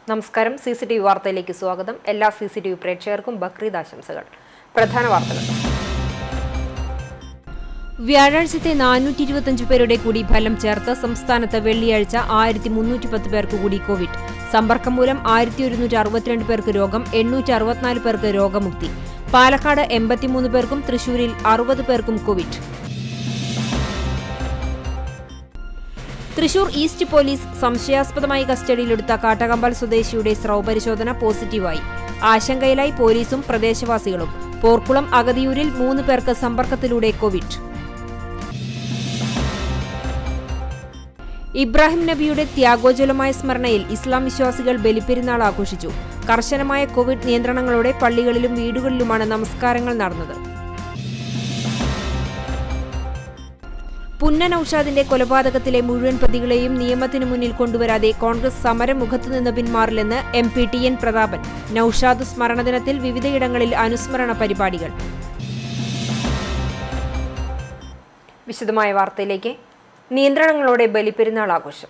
നമസ്കാരം C C T V വാർത്തയിലേക്ക് സ്വാഗതം എല്ലാ സി സി ടി വി പ്രേക്ഷകർക്കും ബക്രീദ് ആശംസകൾ പ്രധാന വാർത്തകൾ വ്യാഴാഴ്ചത്തെ നാനൂറ്റി ഇരുപത്തിയഞ്ച് പേരുടെ കൂടി ഫലം ചേർത്ത് സംസ്ഥാനത്ത് വെള്ളിയാഴ്ച ആയിരത്തി മുന്നൂറ്റി പത്ത് പേർക്ക് കൂടി കോവിഡ് സമ്പർക്കം മൂലം ആയിരത്തി ഒരുന്നൂറ്റി അറുപത്തിരണ്ട് പേർക്ക് രോഗം എണ്ണൂറ്റി അറുപത്തിനാല് പേർക്ക് രോഗമുക്തി പാലക്കാട് എൺപത്തിമൂന്ന് പേർക്കും തൃശൂരിൽ അറുപത് പേർക്കും കോവിഡ് തൃശൂർ ഈസ്റ്റ് പോലീസ് സംശയാസ്പദമായി കസ്റ്റഡിയിലെടുത്ത കാട്ടകമ്പാൽ സ്വദേശിയുടെ സ്രവ പരിശോധന പോസിറ്റീവായി ആശങ്കയിലായി പോലീസും പ്രദേശവാസികളും പോർക്കുളം അഗതിയൂരിൽ മൂന്ന് പേർക്ക് സമ്പർക്കത്തിലൂടെ കോവിഡ് ഇബ്രാഹിം നബിയുടെ ത്യാഗോജ്വലമായ സ്മരണയിൽ ഇസ്ലാം വിശ്വാസികൾ ബലിപ്പെരുന്നാൾ ആഘോഷിച്ചു കർശനമായ കോവിഡ് നിയന്ത്രണങ്ങളോടെ പള്ളികളിലും വീടുകളിലുമാണ് നമസ്കാരങ്ങൾ നടന്നത് പുന്നൻ ഔഷാദിന്റെ കൊലപാതകത്തിലെ മുഴുവൻ പ്രതികളെയും നിയമത്തിനു മുന്നിൽ കൊണ്ടുവരാതെ കോൺഗ്രസ് സമരമുഖത്തു നിന്ന് പിന്മാറില്ലെന്ന് M P T N Prathapan Noushad സ്മരണ ദിനത്തിൽ വിവിധയിടങ്ങളിൽ അനുസ്മരണ പരിപാടികൾ വിശദമായ വാർത്തയിലേക്ക് നിയന്ത്രണങ്ങളോടെ ബലിപ്പെരുന്നാൾ ആഘോഷം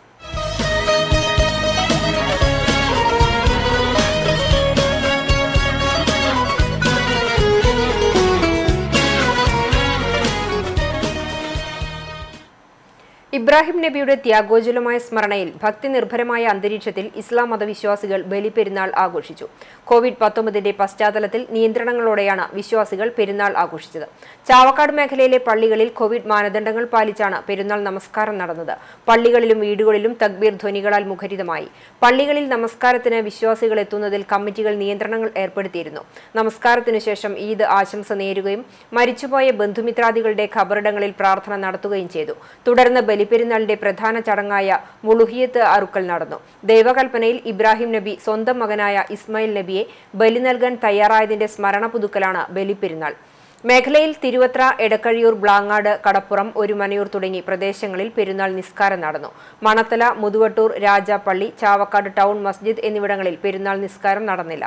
ഇബ്രാഹിം നബിയുടെ ത്യാഗോജ്വലമായ സ്മരണയിൽ ഭക്തി നിർഭരമായ അന്തരീക്ഷത്തിൽ ഇസ്ലാം മതവിശ്വാസികൾ ബലിപെരുന്നാൾ ആഘോഷിച്ചു കോവിഡ് പത്തൊമ്പതിന്റെ പശ്ചാത്തലത്തിൽ നിയന്ത്രണങ്ങളോടെയാണ് വിശ്വാസികൾ പെരുന്നാൾ ആഘോഷിച്ചത് ചാവക്കാട് മേഖലയിലെ പള്ളികളിൽ കോവിഡ് മാനദണ്ഡങ്ങൾ പാലിച്ചാണ് പെരുന്നാൾ നമസ്കാരം നടന്നത് പള്ളികളിലും വീടുകളിലും തക്ബീർ ധ്വനികളാൽ മുഖരിതമായി പള്ളികളിൽ നമസ്കാരത്തിന് വിശ്വാസികൾ എത്തുന്നതിൽ കമ്മിറ്റികൾ നിയന്ത്രണങ്ങൾ ഏർപ്പെടുത്തിയിരുന്നു നമസ്കാരത്തിനു ശേഷം ഈദ് ആശംസ നേരുകയും മരിച്ചുപോയ ബന്ധുമിത്രാദികളുടെ ഖബറിടങ്ങളിൽ പ്രാർത്ഥന നടത്തുകയും ചെയ്തു തുടർന്ന് ബലിപെരുന്നാളിന്റെ പ്രധാന ചടങ്ങായ മുളുഹിയത്ത് അറുക്കൽ നടന്നു ദൈവകൽപ്പനയിൽ ഇബ്രാഹിം നബി സ്വന്തം മകനായ ഇസ്മായിൽ നബിയെ ബലി നൽകാൻ തയ്യാറായതിന്റെ സ്മരണ പുതുക്കലാണ് ബലിപെരുന്നാൾ മേഖലയിൽ തിരുവത്ര എടക്കഴിയൂർ ബ്ലാങ്ങാട് കടപ്പുറം ഒരുമനയൂർ തുടങ്ങി പ്രദേശങ്ങളിൽ പെരുന്നാൾ നിസ്കാരം നടന്നു മണത്തല മുതുവട്ടൂർ രാജാപ്പള്ളി ചാവക്കാട് ടൗൺ മസ്ജിദ് എന്നിവിടങ്ങളിൽ പെരുന്നാൾ നിസ്കാരം നടന്നില്ല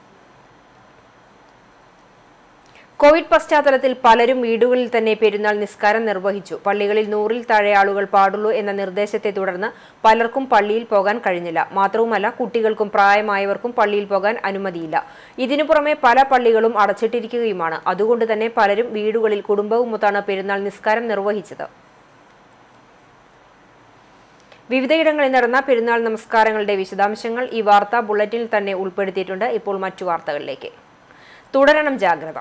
കോവിഡ് പശ്ചാത്തലത്തിൽ പലരും വീടുകളിൽ തന്നെ പെരുന്നാൾ നിസ്കാരം നിർവഹിച്ചു പള്ളികളിൽ നൂറിൽ താഴെ ആളുകൾ പാടുള്ളൂ എന്ന നിർദ്ദേശത്തെ തുടർന്ന് പലർക്കും പള്ളിയിൽ പോകാൻ കഴിഞ്ഞില്ല മാത്രവുമല്ല കുട്ടികൾക്കും പ്രായമായവർക്കും പള്ളിയിൽ പോകാൻ അനുമതിയില്ല ഇതിനു പുറമെ പല പള്ളികളും അടച്ചിട്ടിരിക്കുകയുമാണ് അതുകൊണ്ട് തന്നെ പലരും വീടുകളിൽ കുടുംബവുമൊത്താണ് പെരുന്നാൾ നിസ്കാരം നിർവഹിച്ചത് വിവിധയിടങ്ങളിൽ നടന്ന പെരുന്നാൾ നമസ്കാരങ്ങളുടെ വിശദാംശങ്ങൾ ഈ വാർത്താ ബുള്ളറ്റിനിൽ തന്നെ ഉൾപ്പെടുത്തിയിട്ടുണ്ട് ഇപ്പോൾ മറ്റു വാർത്തകളിലേക്ക് തുടരണം ജാഗ്രത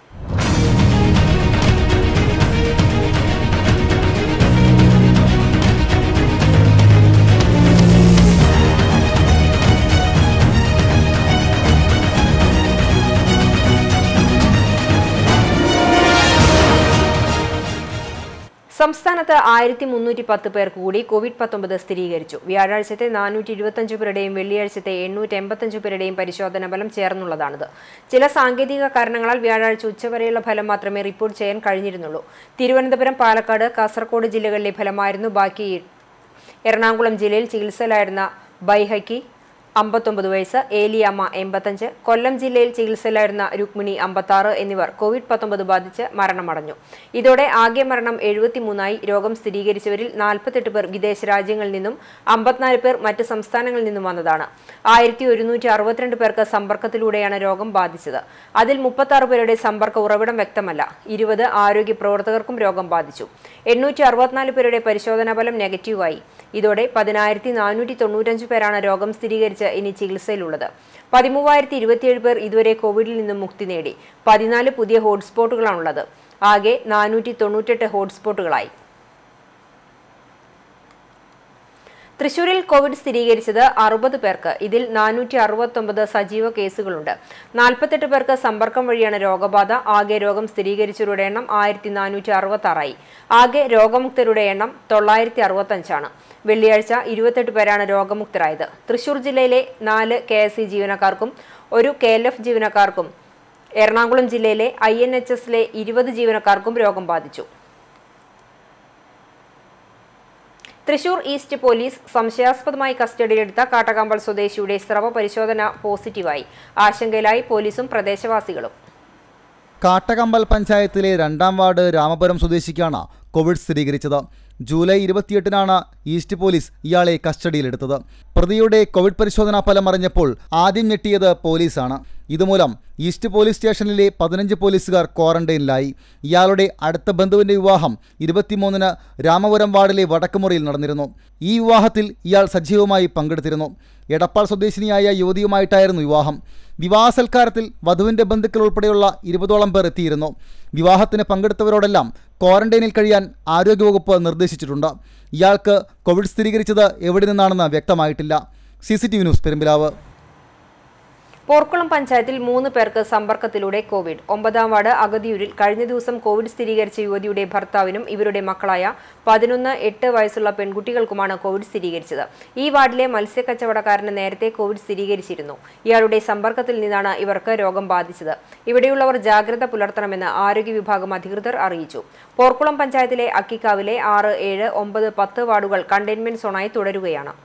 സംസ്ഥാനത്ത് ആയിരത്തി മുന്നൂറ്റി പത്ത് പേർക്ക് കൂടി കോവിഡ് പത്തൊമ്പത് സ്ഥിരീകരിച്ചു വ്യാഴാഴ്ചത്തെ നാനൂറ്റി ഇരുപത്തഞ്ച് പേരുടെയും വെള്ളിയാഴ്ചത്തെ എണ്ണൂറ്റി എൺപത്തഞ്ച് പേരുടെയും പരിശോധന ഫലം ചേർന്നുള്ളതാണിത് ചില സാങ്കേതിക കാരണങ്ങളാൽ വ്യാഴാഴ്ച ഉച്ചവരെയുള്ള ഫലം മാത്രമേ റിപ്പോർട്ട് ചെയ്യാൻ കഴിഞ്ഞിരുന്നുള്ളൂ തിരുവനന്തപുരം പാലക്കാട് കാസർഗോഡ് ജില്ലകളിലെ ഫലമായിരുന്നു ബാക്കി എറണാകുളം ജില്ലയിൽ ചികിത്സയിലായിരുന്ന ബൈഹക്കി അമ്പത്തൊമ്പത് വയസ്സ് ഏലിയാമ്മ എൺപത്തഞ്ച് കൊല്ലം ജില്ലയിൽ ചികിത്സയിലായിരുന്ന രുക്മിണി അമ്പത്താറ് എന്നിവർ കോവിഡ് പത്തൊമ്പത് ബാധിച്ച് മരണമടഞ്ഞു ഇതോടെ ആകെ മരണം എഴുപത്തിമൂന്നായി രോഗം സ്ഥിരീകരിച്ചവരിൽ നാൽപ്പത്തെട്ട് പേർ വിദേശ രാജ്യങ്ങളിൽ നിന്നും അമ്പത്തിനാല് പേർ മറ്റ് സംസ്ഥാനങ്ങളിൽ നിന്നും വന്നതാണ് ആയിരത്തി ഒരുന്നൂറ്റി അറുപത്തിരണ്ട് പേർക്ക് സമ്പർക്കത്തിലൂടെയാണ് രോഗം ബാധിച്ചത് അതിൽ മുപ്പത്തി പേരുടെ സമ്പർക്ക ഉറവിടം വ്യക്തമല്ല ഇരുപത് ആരോഗ്യ പ്രവർത്തകർക്കും രോഗം ബാധിച്ചു എണ്ണൂറ്റി അറുപത്തിനാല് പേരുടെ പരിശോധനാ ഫലം നെഗറ്റീവായി ഇതോടെ പതിനായിരത്തി നാനൂറ്റി തൊണ്ണൂറ്റഞ്ച് പേരാണ് രോഗം സ്ഥിരീകരിച്ച് ഇനി ചികിത്സയിലുള്ളത് പതിമൂവായിരത്തി ഇരുപത്തിയേഴ് പേർ ഇതുവരെ കോവിഡിൽ നിന്നും മുക്തി നേടി പതിനാല് പുതിയ ഹോട്ട്സ്പോട്ടുകളാണുള്ളത് ആകെ നാനൂറ്റി തൊണ്ണൂറ്റെട്ട് ഹോട്ട്സ്പോട്ടുകളായി തൃശൂരിൽ കോവിഡ് സ്ഥിരീകരിച്ചത് അറുപത് പേർക്ക് ഇതിൽ നാനൂറ്റി അറുപത്തൊമ്പത് സജീവ കേസുകളുണ്ട് നാൽപ്പത്തെട്ട് പേർക്ക് സമ്പർക്കം വഴിയാണ് രോഗബാധ ആകെ രോഗം സ്ഥിരീകരിച്ചവരുടെ എണ്ണം ആയിരത്തി നാനൂറ്റി അറുപത്തി ആറായി ആകെ രോഗമുക്തരുടെ എണ്ണം തൊള്ളായിരത്തി അറുപത്തഞ്ചാണ് വെള്ളിയാഴ്ച ഇരുപത്തെട്ട് പേരാണ് രോഗമുക്തരായത് തൃശൂർ ജില്ലയിലെ നാല് കെ എസ് സി ജീവനക്കാർക്കും ഒരു കെ എൽ എഫ് ജീവനക്കാർക്കും എറണാകുളം ജില്ലയിലെ ഐ എൻ എച്ച് എസിലെ ഇരുപത് ജീവനക്കാർക്കും രോഗം ബാധിച്ചു തൃശൂർ ഈസ്റ്റ് പോലീസ് സംശയാസ്പദമായി കസ്റ്റഡിയിലെടുത്ത കാട്ടകമ്പൾ സ്വദേശിയുടെ സ്രവ പരിശോധന പോസിറ്റീവായി ആശങ്കയിലായി പോലീസും പ്രദേശവാസികളും കാട്ടകമ്പൽ പഞ്ചായത്തിലെ രണ്ടാം വാർഡ് രാമപുരം സ്വദേശിക്കാണ് കോവിഡ് സ്ഥിരീകരിച്ചത് ജൂലൈ ഇരുപത്തിയെട്ടിനാണ് ഈസ്റ്റ് പോലീസ് ഇയാളെ കസ്റ്റഡിയിലെടുത്തത് പ്രതിയുടെ കോവിഡ് പരിശോധനാ ഫലം അറിഞ്ഞപ്പോൾ ആദ്യം ഞെട്ടിയത് പോലീസാണ് ഇതുമൂലം ഈസ്റ്റ് പോലീസ് സ്റ്റേഷനിലെ പതിനഞ്ച് പോലീസുകാർ ക്വാറന്റൈനിലായി ഇയാളുടെ അടുത്ത ബന്ധുവിന്റെ വിവാഹം ഇരുപത്തിമൂന്നിന് രാമപുരം വാർഡിലെ വടക്കുമുറിയിൽ നടന്നിരുന്നു ഈ വിവാഹത്തിൽ ഇയാൾ സജീവമായി പങ്കെടുത്തിരുന്നു എടപ്പാൾ സ്വദേശിനിയായ യുവതിയുമായിട്ടായിരുന്നു വിവാഹം വിവാഹ സൽക്കാരത്തിൽ വധുവിന്റെ ബന്ധുക്കൾ ഉൾപ്പെടെയുള്ള ഇരുപതോളം പേർ എത്തിയിരുന്നു വിവാഹത്തിന് പങ്കെടുത്തവരോടെല്ലാം ക്വാറന്റൈനിൽ കഴിയാൻ ആരോഗ്യവകുപ്പ് നിർദ്ദേശിച്ചിട്ടുണ്ട് ഇയാൾക്ക് കോവിഡ് സ്ഥിരീകരിച്ചത് എവിടെ നിന്നാണെന്ന് വ്യക്തമായിട്ടില്ല C C T V news Perumpilavu Porkulam പഞ്ചായത്തിൽ മൂന്ന് പേർക്ക് സമ്പർക്കത്തിലൂടെ കോവിഡ് ഒമ്പതാം വാർഡ് അഗതിയൂരിൽ കഴിഞ്ഞ ദിവസം കോവിഡ് സ്ഥിരീകരിച്ച യുവതിയുടെ ഭർത്താവിനും ഇവരുടെ മക്കളായ പതിനൊന്ന് എട്ട് വയസ്സുള്ള പെൺകുട്ടികൾക്കുമാണ് കോവിഡ് സ്ഥിരീകരിച്ചത് ഈ വാർഡിലെ മത്സ്യക്കച്ചവടക്കാരന് നേരത്തെ കോവിഡ് സ്ഥിരീകരിച്ചിരുന്നു ഇയാളുടെ സമ്പർക്കത്തിൽ നിന്നാണ് ഇവർക്ക് രോഗം ബാധിച്ചത് ഇവിടെയുള്ളവർ ജാഗ്രത പുലർത്തണമെന്ന് ആരോഗ്യ വിഭാഗം അധികൃതർ അറിയിച്ചു പോർക്കുളം പഞ്ചായത്തിലെ അക്കിക്കാവിലെ ആറ് ഏഴ് ഒമ്പത് പത്ത് വാർഡുകൾ കണ്ടെയ്ൻമെന്റ് സോണായി തുടരുകയാണ്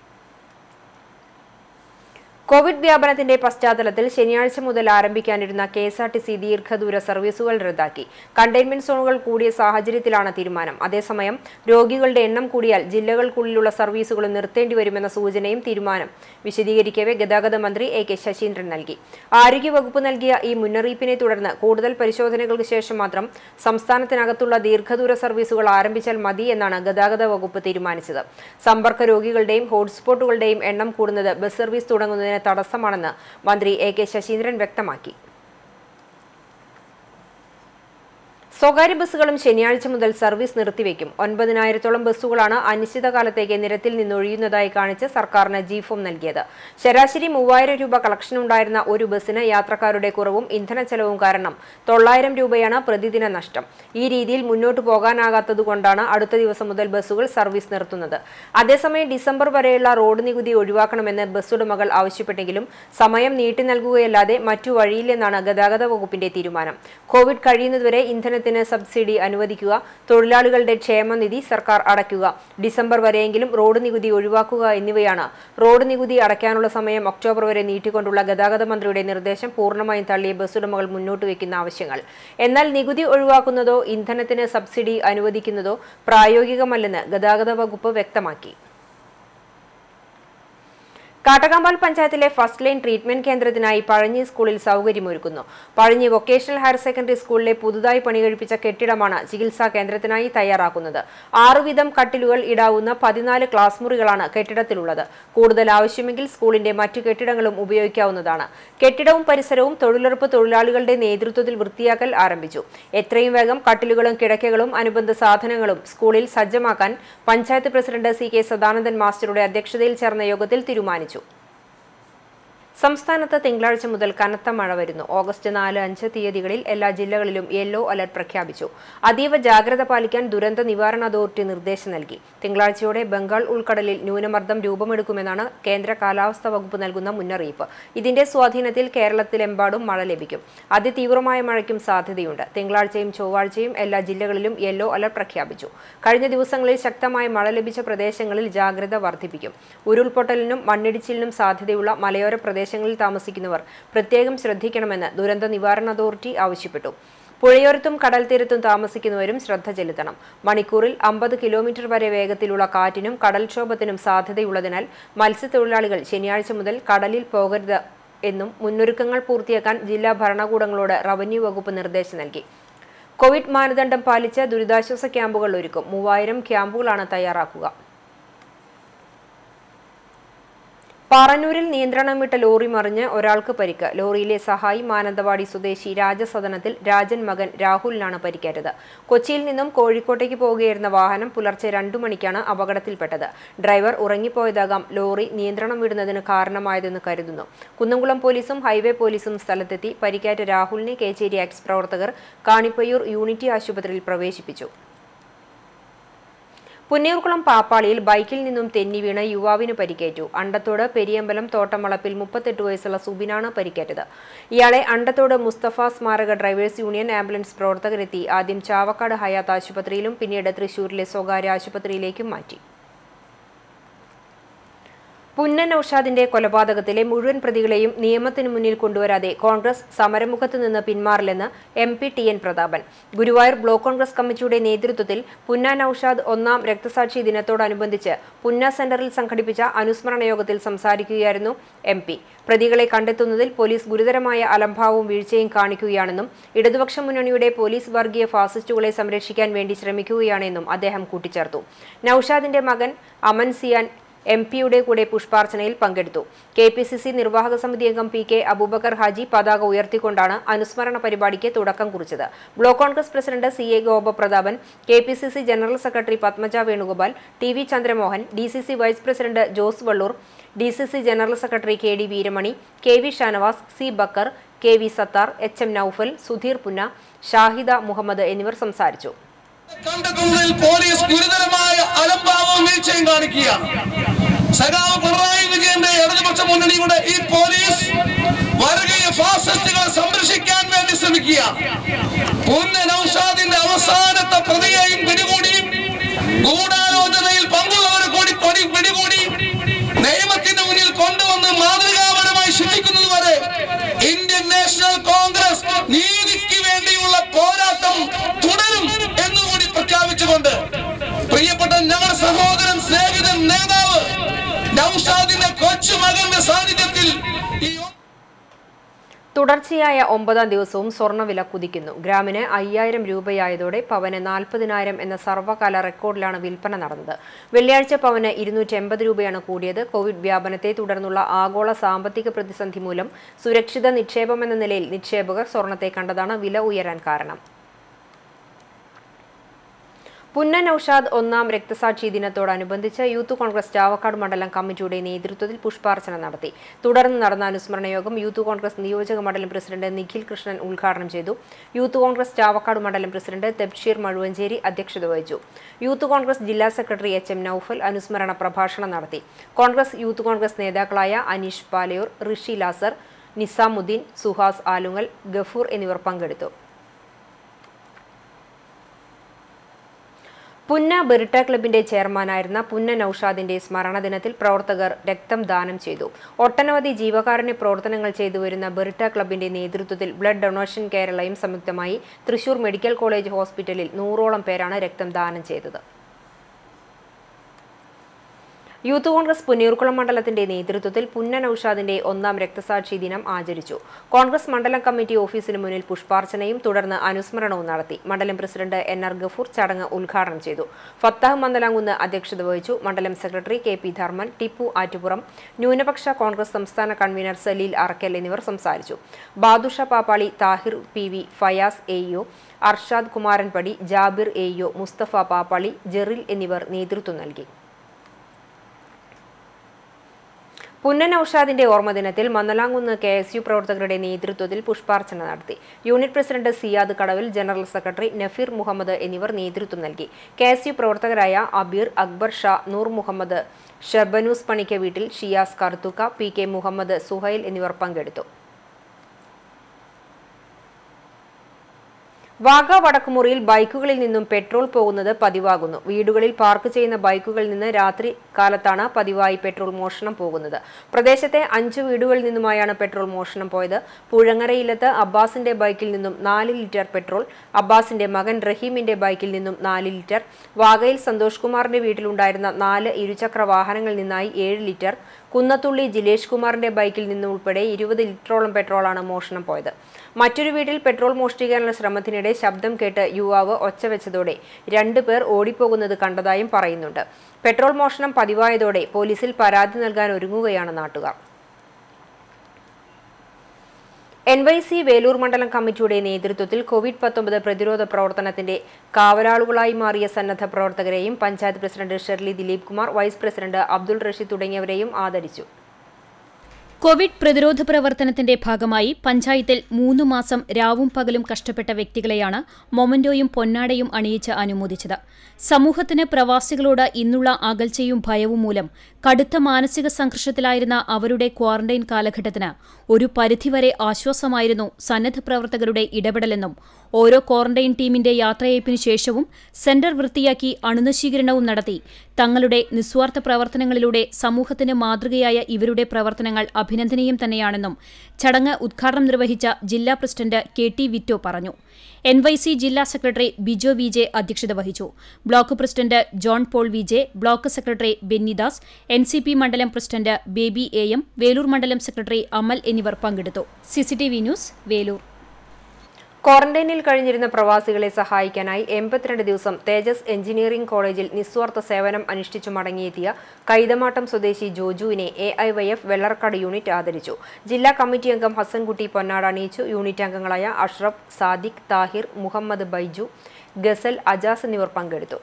കോവിഡ് വ്യാപനത്തിന്റെ പശ്ചാത്തലത്തിൽ ശനിയാഴ്ച മുതൽ ആരംഭിക്കാനിരുന്ന K S R T C ദീർഘദൂര സർവീസുകൾ റദ്ദാക്കി കണ്ടെയ്ൻമെന്റ് സോണുകൾ കൂടിയ സാഹചര്യത്തിലാണ് തീരുമാനം അതേസമയം രോഗികളുടെ എണ്ണം കൂടിയാൽ ജില്ലകൾക്കുള്ളിലുള്ള സർവീസുകളും നിർത്തേണ്ടി വരുമെന്ന സൂചനയും തീരുമാനം വിശദീകരിക്കവെ ഗതാഗത മന്ത്രി എ കെ ശശീന്ദ്രൻ നൽകി ആരോഗ്യവകുപ്പ് നൽകിയ ഈ മുന്നറിയിപ്പിനെ തുടർന്ന് കൂടുതൽ പരിശോധനകൾക്ക് ശേഷം മാത്രം സംസ്ഥാനത്തിനകത്തുള്ള ദീർഘദൂര സർവീസുകൾ ആരംഭിച്ചാൽ മതി എന്നാണ് ഗതാഗത വകുപ്പ് തീരുമാനിച്ചത് സമ്പർക്ക രോഗികളുടെയും ഹോട്ട്സ്പോട്ടുകളുടെയും എണ്ണം കൂടുന്നത് ബസ് സർവീസ് തുടങ്ങുന്നതിന് തടസ്സമാണെന്ന് മന്ത്രി എ കെ ശശീന്ദ്രൻ വ്യക്തമാക്കി സ്വകാര്യ ബസ്സുകളും ശനിയാഴ്ച മുതൽ സർവീസ് നിർത്തിവെക്കും ഒൻപതിനായിരത്തോളം ബസ്സുകളാണ് അനിശ്ചിതകാലത്തേക്ക് നിരത്തിൽ നിന്നൊഴിയുന്നതായി കാണിച്ച് സർക്കാരിന് ജി ഫോം നൽകിയത് ശരാശരി മൂവായിരം രൂപ കളക്ഷൻ ഉണ്ടായിരുന്ന ഒരു ബസ്സിന് യാത്രക്കാരുടെ കുറവും ഇന്ധന ചെലവും കാരണം തൊള്ളായിരം രൂപയാണ് പ്രതിദിന നഷ്ടം ഈ രീതിയിൽ മുന്നോട്ട് പോകാനാകാത്തതുകൊണ്ടാണ് അടുത്ത ദിവസം മുതൽ ബസ്സുകൾ സർവീസ് നിർത്തുന്നത് അതേസമയം ഡിസംബർ വരെയുള്ള റോഡ് നികുതി ഒഴിവാക്കണമെന്ന് ബസ് ഉടമകൾ ആവശ്യപ്പെട്ടെങ്കിലും സമയം നീട്ടി നൽകുകയല്ലാതെ മറ്റു വഴിയില്ലെന്നാണ് ഗതാഗത വകുപ്പിന്റെ തീരുമാനം കോവിഡ് കഴിയുന്നതുവരെ ഇന്ധനത്തിന് സബ്സിഡി അനുവദിക്കുക തൊഴിലാളികളുടെ ക്ഷേമനിധി സർക്കാർ അടയ്ക്കുക ഡിസംബർ വരെയെങ്കിലും റോഡ് നികുതി ഒഴിവാക്കുക എന്നിവയാണ് റോഡ് നികുതി അടയ്ക്കാനുള്ള സമയം ഒക്ടോബർ വരെ നീട്ടിക്കൊണ്ടുള്ള ഗതാഗത മന്ത്രിയുടെ നിർദ്ദേശം പൂർണ്ണമായും തള്ളിയ ബസ് ഉടമകൾ മുന്നോട്ട് വയ്ക്കുന്ന ആവശ്യങ്ങൾ എന്നാൽ നികുതി ഒഴിവാക്കുന്നതോ ഇന്ധനത്തിന് സബ്സിഡി അനുവദിക്കുന്നതോ പ്രായോഗികമല്ലെന്ന് ഗതാഗത വകുപ്പ് വ്യക്തമാക്കി കാട്ടകമ്പാൽ പഞ്ചായത്തിലെ ഫസ്റ്റ് ലൈൻ ട്രീറ്റ്മെന്റ് കേന്ദ്രത്തിനായി പഴഞ്ഞി സ്കൂളിൽ സൗകര്യമൊരുക്കുന്നു പഴഞ്ഞി വൊക്കേഷണൽ ഹയർ സെക്കൻഡറി സ്കൂളിലെ പുതുതായി പണികഴിപ്പിച്ച കെട്ടിടമാണ് ചികിത്സാ കേന്ദ്രത്തിനായി തയ്യാറാക്കുന്നത് ആറുവിധം കട്ടിലുകൾ ഇടാവുന്ന പതിനാല് ക്ലാസ് മുറികളാണ് കെട്ടിടത്തിലുള്ളത് കൂടുതൽ ആവശ്യമെങ്കിൽ സ്കൂളിന്റെ മറ്റു കെട്ടിടങ്ങളും ഉപയോഗിക്കാവുന്നതാണ് കെട്ടിടവും പരിസരവും തൊഴിലുറപ്പ് തൊഴിലാളികളുടെ നേതൃത്വത്തിൽ വൃത്തിയാക്കൽ ആരംഭിച്ചു എത്രയും വേഗം കട്ടിലുകളും കിടക്കകളും അനുബന്ധ സാധനങ്ങളും സ്കൂളിൽ സജ്ജമാക്കാൻ panchayat president C K Sadanandan മാസ്റ്ററുടെ അധ്യക്ഷതയിൽ ചേർന്ന യോഗത്തിൽ തീരുമാനിച്ചു സംസ്ഥാനത്ത് തിങ്കളാഴ്ച മുതൽ കനത്ത മഴ വരുന്നു ഓഗസ്റ്റ് നാല് അഞ്ച് തീയതികളിൽ എല്ലാ ജില്ലകളിലും യെല്ലോ അലർട്ട് പ്രഖ്യാപിച്ചു അതീവ ജാഗ്രത പാലിക്കാൻ ദുരന്ത നിവാരണ അതോറിറ്റി നിർദ്ദേശം നൽകി തിങ്കളാഴ്ചയോടെ ബംഗാൾ ഉൾക്കടലിൽ ന്യൂനമർദ്ദം രൂപമെടുക്കുമെന്നാണ് കേന്ദ്ര കാലാവസ്ഥാ വകുപ്പ് നൽകുന്ന മുന്നറിയിപ്പ് ഇതിന്റെ സ്വാധീനത്തിൽ കേരളത്തിലെമ്പാടും മഴ ലഭിക്കും അതിതീവ്രമായ മഴയ്ക്കും സാധ്യതയുണ്ട് തിങ്കളാഴ്ചയും ചൊവ്വാഴ്ചയും എല്ലാ ജില്ലകളിലും യെല്ലോ അലർട്ട് പ്രഖ്യാപിച്ചു കഴിഞ്ഞ ദിവസങ്ങളിൽ ശക്തമായ മഴ ലഭിച്ച പ്രദേശങ്ങളിൽ ജാഗ്രത വർദ്ധിപ്പിക്കും ഉരുൾപൊട്ടലിനും മണ്ണിടിച്ചിലിനും സാധ്യതയുള്ള മലയോര പ്രദേശങ്ങളിൽ താമസിക്കുന്നവർ പ്രത്യേകം ശ്രദ്ധിക്കണമെന്ന് ദുരന്ത നിവാരണ അതോറിറ്റി ആവശ്യപ്പെട്ടു പുഴയോരത്തും കടൽ തീരത്തും താമസിക്കുന്നവരും ശ്രദ്ധ ചെലുത്തണം മണിക്കൂറിൽ അമ്പത് കിലോമീറ്റർ വരെ വേഗത്തിലുള്ള കാറ്റിനും കടൽക്ഷോഭത്തിനും സാധ്യതയുള്ളതിനാൽ മത്സ്യത്തൊഴിലാളികൾ ശനിയാഴ്ച മുതൽ കടലിൽ പോകരുത് എന്നും മുന്നൊരുക്കങ്ങൾ പൂർത്തിയാക്കാൻ ജില്ലാ ഭരണകൂടങ്ങളോട് റവന്യൂ വകുപ്പ് നിർദ്ദേശം നൽകി കോവിഡ് മാനദണ്ഡം പാലിച്ച് ദുരിതാശ്വാസ ക്യാമ്പുകൾ ഒരുക്കും മൂവായിരം ക്യാമ്പുകളാണ് തയ്യാറാക്കുക പാറന്നൂരിൽ നിയന്ത്രണം വിട്ട ലോറി മറിഞ്ഞ് ഒരാൾക്ക് പരിക്ക് ലോറിയിലെ സഹായി മാനന്തവാടി സ്വദേശി രാജസദനത്തിൽ രാജൻ മകൻ രാഹുലിനാണ് പരിക്കേറ്റത് കൊച്ചിയിൽ നിന്നും കോഴിക്കോട്ടേക്ക് പോവുകയായിരുന്ന വാഹനം പുലർച്ചെ രണ്ടു മണിക്കാണ് അപകടത്തിൽപ്പെട്ടത് ഡ്രൈവർ ഉറങ്ങിപ്പോയതാകാം ലോറി നിയന്ത്രണം വിടുന്നതിന് കാരണമായതെന്ന് കരുതുന്നു കുന്നംകുളം പോലീസും ഹൈവേ പോലീസും സ്ഥലത്തെത്തി പരിക്കേറ്റ രാഹുലിനെ കേച്ചേരി എക്സ് പ്രവർത്തകർ കാണിപ്പയ്യൂർ യൂണിറ്റി ആശുപത്രിയിൽ പ്രവേശിപ്പിച്ചു പുന്നയൂർക്കുളം പാപ്പാളിയിൽ ബൈക്കിൽ നിന്നും തെന്നി വീണ് യുവാവിന് പരിക്കേറ്റു അണ്ടത്തോട് പെരിയമ്പലം തോട്ടമളപ്പിൽ മുപ്പത്തെട്ട് വയസ്സുള്ള സുബിനാണ് പരിക്കേറ്റത് ഇയാളെ അണ്ടത്തോട് മുസ്തഫ സ്മാരക ഡ്രൈവേഴ്സ് യൂണിയൻ ആംബുലൻസ് പ്രവർത്തകരെത്തി ആദ്യം ചാവക്കാട് ഹയാത്ത് ആശുപത്രിയിലും പിന്നീട് തൃശൂരിലെ സ്വകാര്യ ആശുപത്രിയിലേക്കും മാറ്റി പുന്നൻ ഔഷാദിന്റെ കൊലപാതകത്തിലെ മുഴുവൻ പ്രതികളെയും നിയമത്തിന് മുന്നിൽ കൊണ്ടുവരാതെ കോൺഗ്രസ് സമരമുഖത്ത് നിന്ന് പിന്മാറില്ലെന്ന് M P T N Prathapan Guruvayur block Congress കമ്മിറ്റിയുടെ നേതൃത്വത്തിൽ പുന്നാൻ ഔഷാദ് ഒന്നാം രക്തസാക്ഷി ദിനത്തോടനുബന്ധിച്ച് പുന്ന സെന്ററിൽ സംഘടിപ്പിച്ച അനുസ്മരണ യോഗത്തിൽ സംസാരിക്കുകയായിരുന്നു എം പി പ്രതികളെ കണ്ടെത്തുന്നതിൽ പോലീസ് ഗുരുതരമായ അലംഭാവവും വീഴ്ചയും കാണിക്കുകയാണെന്നും ഇടതുപക്ഷ മുന്നണിയുടെ പോലീസ് വർഗീയ ഫാസിസ്റ്റുകളെ സംരക്ഷിക്കാൻ വേണ്ടി ശ്രമിക്കുകയാണെന്നും അദ്ദേഹം കൂട്ടിച്ചേർത്തു നൌഷാദിന്റെ മകൻ അമൻ സിയാൻ എം പിയുടെ കൂടെ പുഷ്പാർച്ചനയിൽ പങ്കെടുത്തു കെ പി സി സി നിർവാഹക സമിതി അംഗം പി കെ അബൂബക്കർ ഹാജി പതാക ഉയർത്തിക്കൊണ്ടാണ് അനുസ്മരണ പരിപാടിക്ക് തുടക്കം കുറിച്ചത് block Congress president C A Gopaprathapan K P C C general secretary Padmaja Venugopal T V Chandramohan D C C vice president Jose Vallur D C C general secretary K D Veeramani K V Shanavas C Bakkar K V Sathar H M Noufal Sudheer Punna Shahida Muhammad എന്നിവർ സംസാരിച്ചു കണ്ടെത്തുന്നതിൽ police ഗുരുതരമായ അലംഭാവവും വീഴ്ചയും കാണിക്കുകയാണ് സഖാവ് പിണറായി വിജയന്റെ ഇടതുപക്ഷ മുന്നണിയുടെ ഈ പോലീസ് വർഗീയ ഫാസിസ്റ്റുകളെ സംരക്ഷിക്കാൻ വേണ്ടി ശ്രമിക്കുകയാണ് പുന്ന നൌഷാദിന്റെ അവസാനത്തെ പ്രതിയെയും പിടികൂടി ഗൂഢാലോചനയിൽ പങ്കുള്ളവരെ കൂടി പൊടി പിടികൂടി നിയമത്തിന്റെ മുന്നിൽ കൊണ്ടുവന്ന് മാതൃകാപരമായി ശിക്ഷിക്കുന്നത് വരെ ഇന്ത്യൻ നാഷണൽ കോൺഗ്രസ് നീതിക്ക് വേണ്ടിയുള്ള പോരാട്ടം തുടരും എന്നുകൂടി പ്രഖ്യാപിച്ചുകൊണ്ട് പ്രിയപ്പെട്ട ഞങ്ങളുടെ സഹോദരൻ സ്നേഹിതൻ നേതാവ് നൌഷാദിന്റെ കൊച്ചുമകന്റെ സാന്നിധ്യത്തിൽ ഈ തുടർച്ചയായ ഒമ്പതാം ദിവസവും സ്വർണ്ണവില കുതിക്കുന്നു ഗ്രാമിന് അയ്യായിരം രൂപയായതോടെ പവന് നാൽപ്പതിനായിരം എന്ന സർവ്വകാല റെക്കോർഡിലാണ് വിൽപ്പന നടന്നത് വെള്ളിയാഴ്ച പവന് ഇരുന്നൂറ്റി എൺപത് രൂപയാണ് കൂടിയത് കോവിഡ് വ്യാപനത്തെ തുടർന്നുള്ള ആഗോള സാമ്പത്തിക പ്രതിസന്ധി മൂലം സുരക്ഷിത നിക്ഷേപമെന്ന നിലയിൽ നിക്ഷേപകർ സ്വർണത്തെ കണ്ടതാണ് വില ഉയരാൻ കാരണം പുന്നൻ ഔഷാദ് ഒന്നാം രക്തസാക്ഷി ദിനത്തോടനുബന്ധിച്ച് യൂത്ത് കോൺഗ്രസ് ചാവക്കാട് മണ്ഡലം കമ്മിറ്റിയുടെ നേതൃത്വത്തിൽ പുഷ്പാർച്ചന നടത്തി തുടർന്ന് നടന്ന അനുസ്മരണ യോഗം യൂത്ത് കോൺഗ്രസ് നിയോജക മണ്ഡലം പ്രസിഡന്റ് നിഖിൽ കൃഷ്ണൻ ഉദ്ഘാടനം ചെയ്തു യൂത്ത് കോൺഗ്രസ് ചാവക്കാട് മണ്ഡലം പ്രസിഡന്റ് തെബ്ഷീർ മഴുവഞ്ചേരി അധ്യക്ഷത വഹിച്ചു യൂത്ത് കോൺഗ്രസ് ജില്ലാ സെക്രട്ടറി എച്ച് എം നൌഫൽ അനുസ്മരണ പ്രഭാഷണം നടത്തി കോൺഗ്രസ് യൂത്ത് കോൺഗ്രസ് നേതാക്കളായ അനീഷ് പാലയൂർ ഋഷി ലാസർ നിസാമുദ്ദീൻ സുഹാസ് ആലുങ്ങൽ ഗഫൂർ എന്നിവർ പങ്കെടുത്തു പുന്ന ബെറിട്ട ക്ലബിന്റെ ചെയർമാനായിരുന്ന പുന്ന നൌഷാദിന്റെ സ്മരണ ദിനത്തിൽ പ്രവർത്തകർ രക്തം ദാനം ചെയ്തു ഒട്ടനവധി ജീവകാരുണ്യ പ്രവർത്തനങ്ങൾ ചെയ്തു വരുന്ന ബെറിട്ട ക്ലബിന്റെ നേതൃത്വത്തിൽ ബ്ലഡ് ഡൊണേഷൻ കേരളയും സംയുക്തമായി തൃശൂർ മെഡിക്കൽ കോളേജ് ഹോസ്പിറ്റലിൽ നൂറോളം പേരാണ് രക്തം ദാനം ചെയ്തത് യൂത്ത് കോൺഗ്രസ് പുന്നയൂർക്കുളം മണ്ഡലത്തിന്റെ നേതൃത്വത്തിൽ പുന്നൻ ഔഷാദിന്റെ ഒന്നാം രക്തസാക്ഷി ദിനം ആചരിച്ചു കോൺഗ്രസ് മണ്ഡലം കമ്മിറ്റി ഓഫീസിന് മുന്നിൽ പുഷ്പാർച്ചനയും തുടർന്ന് അനുസ്മരണവും നടത്തി മണ്ഡലം പ്രസിഡന്റ് എൻ ആർ ഗഫൂർ ചടങ്ങ് ഉദ്ഘാടനം ചെയ്തു ഫത്താഹ് മന്ദലാങ്കുന്ന് അധ്യക്ഷത വഹിച്ചു മണ്ഡലം secretary K P Dharman Tippu Attupuram ന്യൂനപക്ഷ കോൺഗ്രസ് സംസ്ഥാന കൺവീനർ സലീൽ അറക്കൽ എന്നിവർ സംസാരിച്ചു Badusha Pappali Thahir P V Fayas AEO Arshad Kumaranpadi Jabir AEO Musthafa Pappali Jeril എന്നിവർ നേതൃത്വം നൽകി പുന്നൻ ഔഷാദിന്റെ ഓർമ്മദിനത്തിൽ മന്നലാങ്കുന്ന് കെ എസ് യു പ്രവർത്തകരുടെ നേതൃത്വത്തിൽ പുഷ്പാർച്ചന നടത്തി യൂണിറ്റ് പ്രസിഡന്റ് സിയാദ് കടവിൽ ജനറൽ സെക്രട്ടറി നഫീർ മുഹമ്മദ് എന്നിവർ നേതൃത്വം നൽകി കെ എസ് യു പ്രവർത്തകരായ അബീർ അക്ബർ ഷാ നൂർ മുഹമ്മദ് ഷർബനൂസ് പണിക്ക വീട്ടിൽ ഷിയാസ് കർത്തുക്ക പി കെ മുഹമ്മദ് സുഹൈൽ എന്നിവർ പങ്കെടുത്തു വാഗ വടക്കുമുറിയിൽ ബൈക്കുകളിൽ നിന്നും പെട്രോൾ പോകുന്നത് പതിവാകുന്നു വീടുകളിൽ പാർക്ക് ചെയ്യുന്ന ബൈക്കുകളിൽ നിന്ന് രാത്രി കാലത്താണ് പതിവായി പെട്രോൾ മോഷണം പോകുന്നത് പ്രദേശത്തെ അഞ്ച് വീടുകളിൽ നിന്നുമായാണ് പെട്രോൾ മോഷണം പോയത് പുഴങ്ങരയിലത്ത് അബ്ബാസിന്റെ ബൈക്കിൽ നിന്നും നാല് ലിറ്റർ പെട്രോൾ അബ്ബാസിന്റെ മകൻ റഹീമിന്റെ ബൈക്കിൽ നിന്നും നാല് ലിറ്റർ വാഗയിൽ സന്തോഷ് കുമാറിന്റെ വീട്ടിലുണ്ടായിരുന്ന നാല് ഇരുചക്ര വാഹനങ്ങളിൽ നിന്നായി ഏഴ് ലിറ്റർ കുന്നത്തുള്ളി ജിലേഷ് കുമാറിന്റെ ബൈക്കിൽ നിന്നും ഉൾപ്പെടെ ഇരുപത് ലിറ്ററോളം പെട്രോളാണ് മോഷണം പോയത് മറ്റൊരു വീട്ടിൽ പെട്രോൾ മോഷ്ടിക്കാനുള്ള ശ്രമത്തിനിടെ ശബ്ദം കേട്ട് യുവാവ് ഒച്ച വെച്ചതോടെ രണ്ടുപേർ ഓടിപ്പോകുന്നത് കണ്ടതായും പറയുന്നുണ്ട് പെട്രോൾ മോഷണം പതിവായതോടെ പോലീസിൽ പരാതി നൽകാൻ ഒരുങ്ങുകയാണ് നാട്ടുകാർ എൻ വൈ സി വേലൂർ മണ്ഡലം കമ്മിറ്റിയുടെ നേതൃത്വത്തിൽ കോവിഡ് പത്തൊമ്പത് പ്രതിരോധ പ്രവർത്തനത്തിന്റെ കാവലാളുകളായി മാറിയ സന്നദ്ധ പ്രവർത്തകരെയും panchayat president Shirley Dileep Kumar vice president Abdul Rasheed തുടങ്ങിയവരെയും ആദരിച്ചു കോവിഡ് പ്രതിരോധ പ്രവർത്തനത്തിന്റെ ഭാഗമായി പഞ്ചായത്തിൽ മൂന്ന് മാസം രാവും പകലും കഷ്ടപ്പെട്ട വ്യക്തികളെയാണ് മൊമന്റോയും പൊന്നാടയും അണിയിച്ച് അനുമോദിച്ചത് സമൂഹത്തിന് പ്രവാസികളോട് ഇന്നുള്ള അകൽച്ചയും ഭയവും മൂലം കടുത്ത മാനസിക സംഘർഷത്തിലായിരുന്ന അവരുടെ ക്വാറന്റൈൻ കാലഘട്ടത്തിന് ഒരു പരിധിവരെ ആശ്വാസമായിരുന്നു സന്നദ്ധ പ്രവർത്തകരുടെ ഇടപെടലെന്നും ഓരോ ക്വാറന്റൈൻ ടീമിന്റെ യാത്രയയപ്പിനു ശേഷവും സെന്റർ വൃത്തിയാക്കി അണുനശീകരണവും നടത്തി തങ്ങളുടെ നിസ്വാർത്ഥ പ്രവർത്തനങ്ങളിലൂടെ സമൂഹത്തിന് മാതൃകയായ ഇവരുടെ പ്രവർത്തനങ്ങൾ അഭിനന്ദനീയം തന്നെയാണെന്നും ചടങ്ങ് ഉദ്ഘാടനം നിർവഹിച്ച ജില്ലാ പ്രസിഡന്റ് കെ ടി വിറ്റോ പറഞ്ഞു എൻ വൈ സി ജില്ലാ സെക്രട്ടറി ബിജോ വി ജെ അധ്യക്ഷത വഹിച്ചു block president John Paul V J block secretary Bennydas N C P മണ്ഡലം president Baby A M Velur മണ്ഡലം സെക്രട്ടറി അമൽ എന്നിവർ പങ്കെടുത്തു സിസിടിവി ന്യൂസ് വേലൂർ ക്വാറന്റൈനിൽ കഴിഞ്ഞിരുന്ന പ്രവാസികളെ സഹായിക്കാനായി എൺപത്തിരണ്ട് ദിവസം തേജസ് എഞ്ചിനീയറിംഗ് കോളേജിൽ നിസ്വാർത്ഥ സേവനം അനുഷ്ഠിച്ചു മടങ്ങിയെത്തിയ കൈതമാട്ടം സ്വദേശി ജോജുവിനെ A I Y F Vellarkad unit ആദരിച്ചു ജില്ലാ കമ്മിറ്റി അംഗം ഹസൻകുട്ടി പൊന്നാട് അണിയിച്ചു യൂണിറ്റ് അംഗങ്ങളായ അഷ്റഫ് സാദിഖ് താഹിർ മുഹമ്മദ് ബൈജു ഗസൽ അജാസ് എന്നിവർ പങ്കെടുത്തു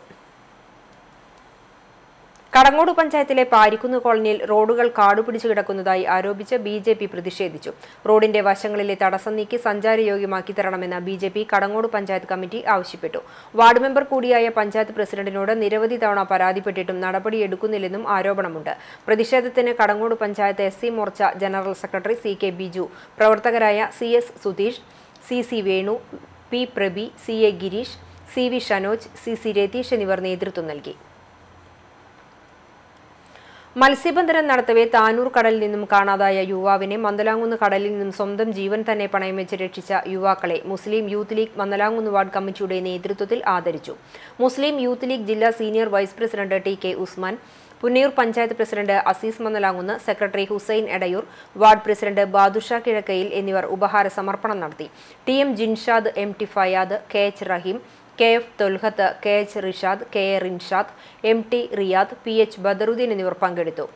കടങ്ങോട് പഞ്ചായത്തിലെ പാരിക്കുന്ന് കോളനിയിൽ റോഡുകൾ കാടുപിടിച്ചു കിടക്കുന്നതായി ആരോപിച്ച് ബി ജെ പി പ്രതിഷേധിച്ചു റോഡിന്റെ വശങ്ങളിലെ തടസ്സം നീക്കി സഞ്ചാരയോഗ്യമാക്കി തരണമെന്ന് B J P Kadangode panchayat committee ആവശ്യപ്പെട്ടു വാർഡ് മെമ്പർ കൂടിയായ പഞ്ചായത്ത് പ്രസിഡന്റിനോട് നിരവധി തവണ പരാതിപ്പെട്ടിട്ടും നടപടിയെടുക്കുന്നില്ലെന്നും ആരോപണമുണ്ട് പ്രതിഷേധത്തിന് Kadangode panchayat S C Morcha general secretary C K Biju പ്രവർത്തകരായ C S Sudheesh C C Venu P Praby C A Gireesh C V Shanoj C C Ratheesh എന്നിവർ നേതൃത്വം നൽകി മത്സ്യബന്ധനം നടത്തവെ താനൂർ കടലിൽ നിന്നും കാണാതായ യുവാവിനെ മന്ദലാങ്കുന്ന് കടലിൽ നിന്നും സ്വന്തം ജീവൻ തന്നെ പണയം വെച്ച് രക്ഷിച്ച യുവാക്കളെ Muslim youth league Mandalamkunnu ward കമ്മിറ്റിയുടെ നേതൃത്വത്തിൽ ആദരിച്ചു മുസ്ലിം യൂത്ത് ലീഗ് ജില്ലാ senior vice president T K Usman Punnayur panchayat president Azeez Mandalamkunnu secretary Hussain Edayur ward president Badusha Kizhakkayil എന്നിവർ ഉപഹാര സമർപ്പണം നടത്തി T M Jinshad M T Fayad K H Rahim K F Tholhath K H Rishad K A Rinshad M T Riyad P H Badaruddin എന്നിവർ പങ്കെടുത്തു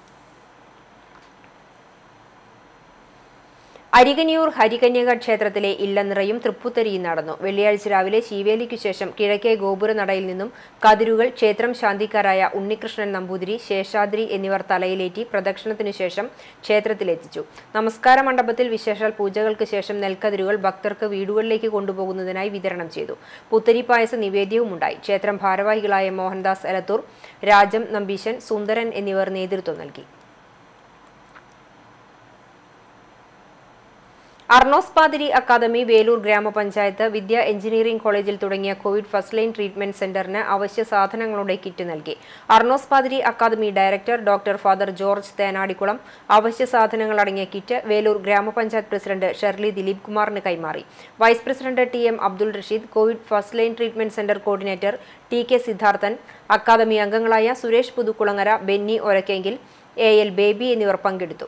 അരികനിയൂർ ഹരികന്യക ക്ഷേത്രത്തിലെ ഇല്ലനിറയും തൃപ്പുത്തരിയും നടന്നു വെള്ളിയാഴ്ച രാവിലെ ശീവേലിക്കു ശേഷം കിഴക്കേ ഗോപുര നടയിൽ നിന്നും കതിരുകൾ ക്ഷേത്രം ശാന്തിക്കാരായ ഉണ്ണികൃഷ്ണൻ നമ്പൂതിരി ശേഷാദ്രി എന്നിവർ തലയിലേറ്റി പ്രദക്ഷിണത്തിനു ശേഷം ക്ഷേത്രത്തിലെത്തിച്ചു നമസ്കാര മണ്ഡപത്തിൽ വിശേഷാൽ പൂജകൾക്ക് ശേഷം നെൽക്കതിരുകൾ ഭക്തർക്ക് വീടുകളിലേക്ക് കൊണ്ടുപോകുന്നതിനായി വിതരണം ചെയ്തു പുത്തരി പായസ നിവേദ്യവും ഉണ്ടായി ക്ഷേത്രം ഭാരവാഹികളായ മോഹൻദാസ് എലത്തൂർ രാജം നമ്പീശൻ സുന്ദരൻ എന്നിവർ നേതൃത്വം നൽകി അർണോസ് പാതിരി അക്കാദമി വേലൂർ ഗ്രാമപഞ്ചായത്ത് വിദ്യ എഞ്ചിനീയറിംഗ് കോളേജിൽ തുടങ്ങിയ കോവിഡ് ഫസ്റ്റ് ലൈൻ ട്രീറ്റ്മെന്റ് സെന്ററിന് അവശ്യ സാധനങ്ങളുടെ കിറ്റ് നൽകി Arnos Pathiri academy director doctor father George Thenadikulam അവശ്യ സാധനങ്ങൾ അടങ്ങിയ കിറ്റ് വേലൂർ ഗ്രാമപഞ്ചായത്ത് പ്രസിഡന്റ് ഷെർലി ദിലീപ് കുമാറിന് കൈമാറി vice president T M Abdul Rasheed Covid first line treatment centre coordinator T K Siddharthan academy അംഗങ്ങളായ സുരേഷ് പുതുക്കുളങ്ങര ബെന്നി ഒരക്കെങ്കിൽ എ എൽ ബേബി എന്നിവർ പങ്കെടുത്തു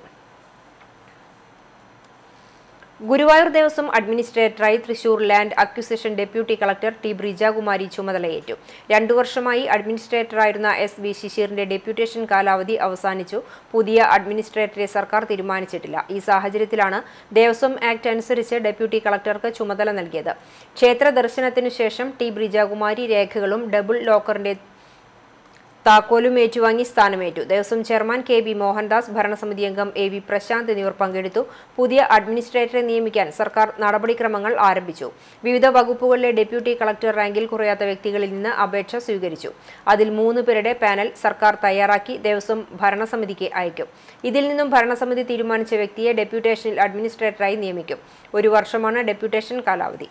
ഗുരുവായൂർ ദേവസ്വം അഡ്മിനിസ്ട്രേറ്ററായി Thrissur land acquisition deputy collector T Brijakumari ചുമതലയേറ്റു രണ്ടു വർഷമായി അഡ്മിനിസ്ട്രേറ്ററായിരുന്ന എസ് വി ശിശിറിന്റെ ഡെപ്യൂട്ടേഷൻ കാലാവധി അവസാനിച്ചു പുതിയ അഡ്മിനിസ്ട്രേറ്ററെ സർക്കാർ തീരുമാനിച്ചിട്ടില്ല ഈ സാഹചര്യത്തിലാണ് ദേവസ്വം ആക്ട് അനുസരിച്ച് ഡെപ്യൂട്ടി കളക്ടർക്ക് ചുമതല നൽകിയത് ക്ഷേത്ര ദർശനത്തിനു ശേഷം ടി ബ്രിജാകുമാരി രേഖകളും ഡബിൾ ലോക്കറിന്റെ താക്കോലും ഏറ്റുവാങ്ങി സ്ഥാനമേറ്റു Devaswom chairman K B Mohandas ഭരണസമിതി അംഗം എ വി പ്രശാന്ത് എന്നിവർ പങ്കെടുത്തു പുതിയ അഡ്മിനിസ്ട്രേറ്ററെ നിയമിക്കാൻ സർക്കാർ നടപടിക്രമങ്ങൾ ആരംഭിച്ചു വിവിധ വകുപ്പുകളിലെ ഡെപ്യൂട്ടി കളക്ടർ റാങ്കിൽ കുറയാത്ത വ്യക്തികളിൽ നിന്ന് അപേക്ഷ സ്വീകരിച്ചു അതിൽ മൂന്ന് പേരുടെ പാനൽ സർക്കാർ തയ്യാറാക്കി ദേവസ്വം ഭരണസമിതിക്ക് അയക്കും ഇതിൽ നിന്നും ഭരണസമിതി തീരുമാനിച്ച വ്യക്തിയെ ഡെപ്യൂട്ടേഷനിൽ അഡ്മിനിസ്ട്രേറ്ററായി നിയമിക്കും ഒരു വർഷമാണ് ഡെപ്യൂട്ടേഷൻ കാലാവധി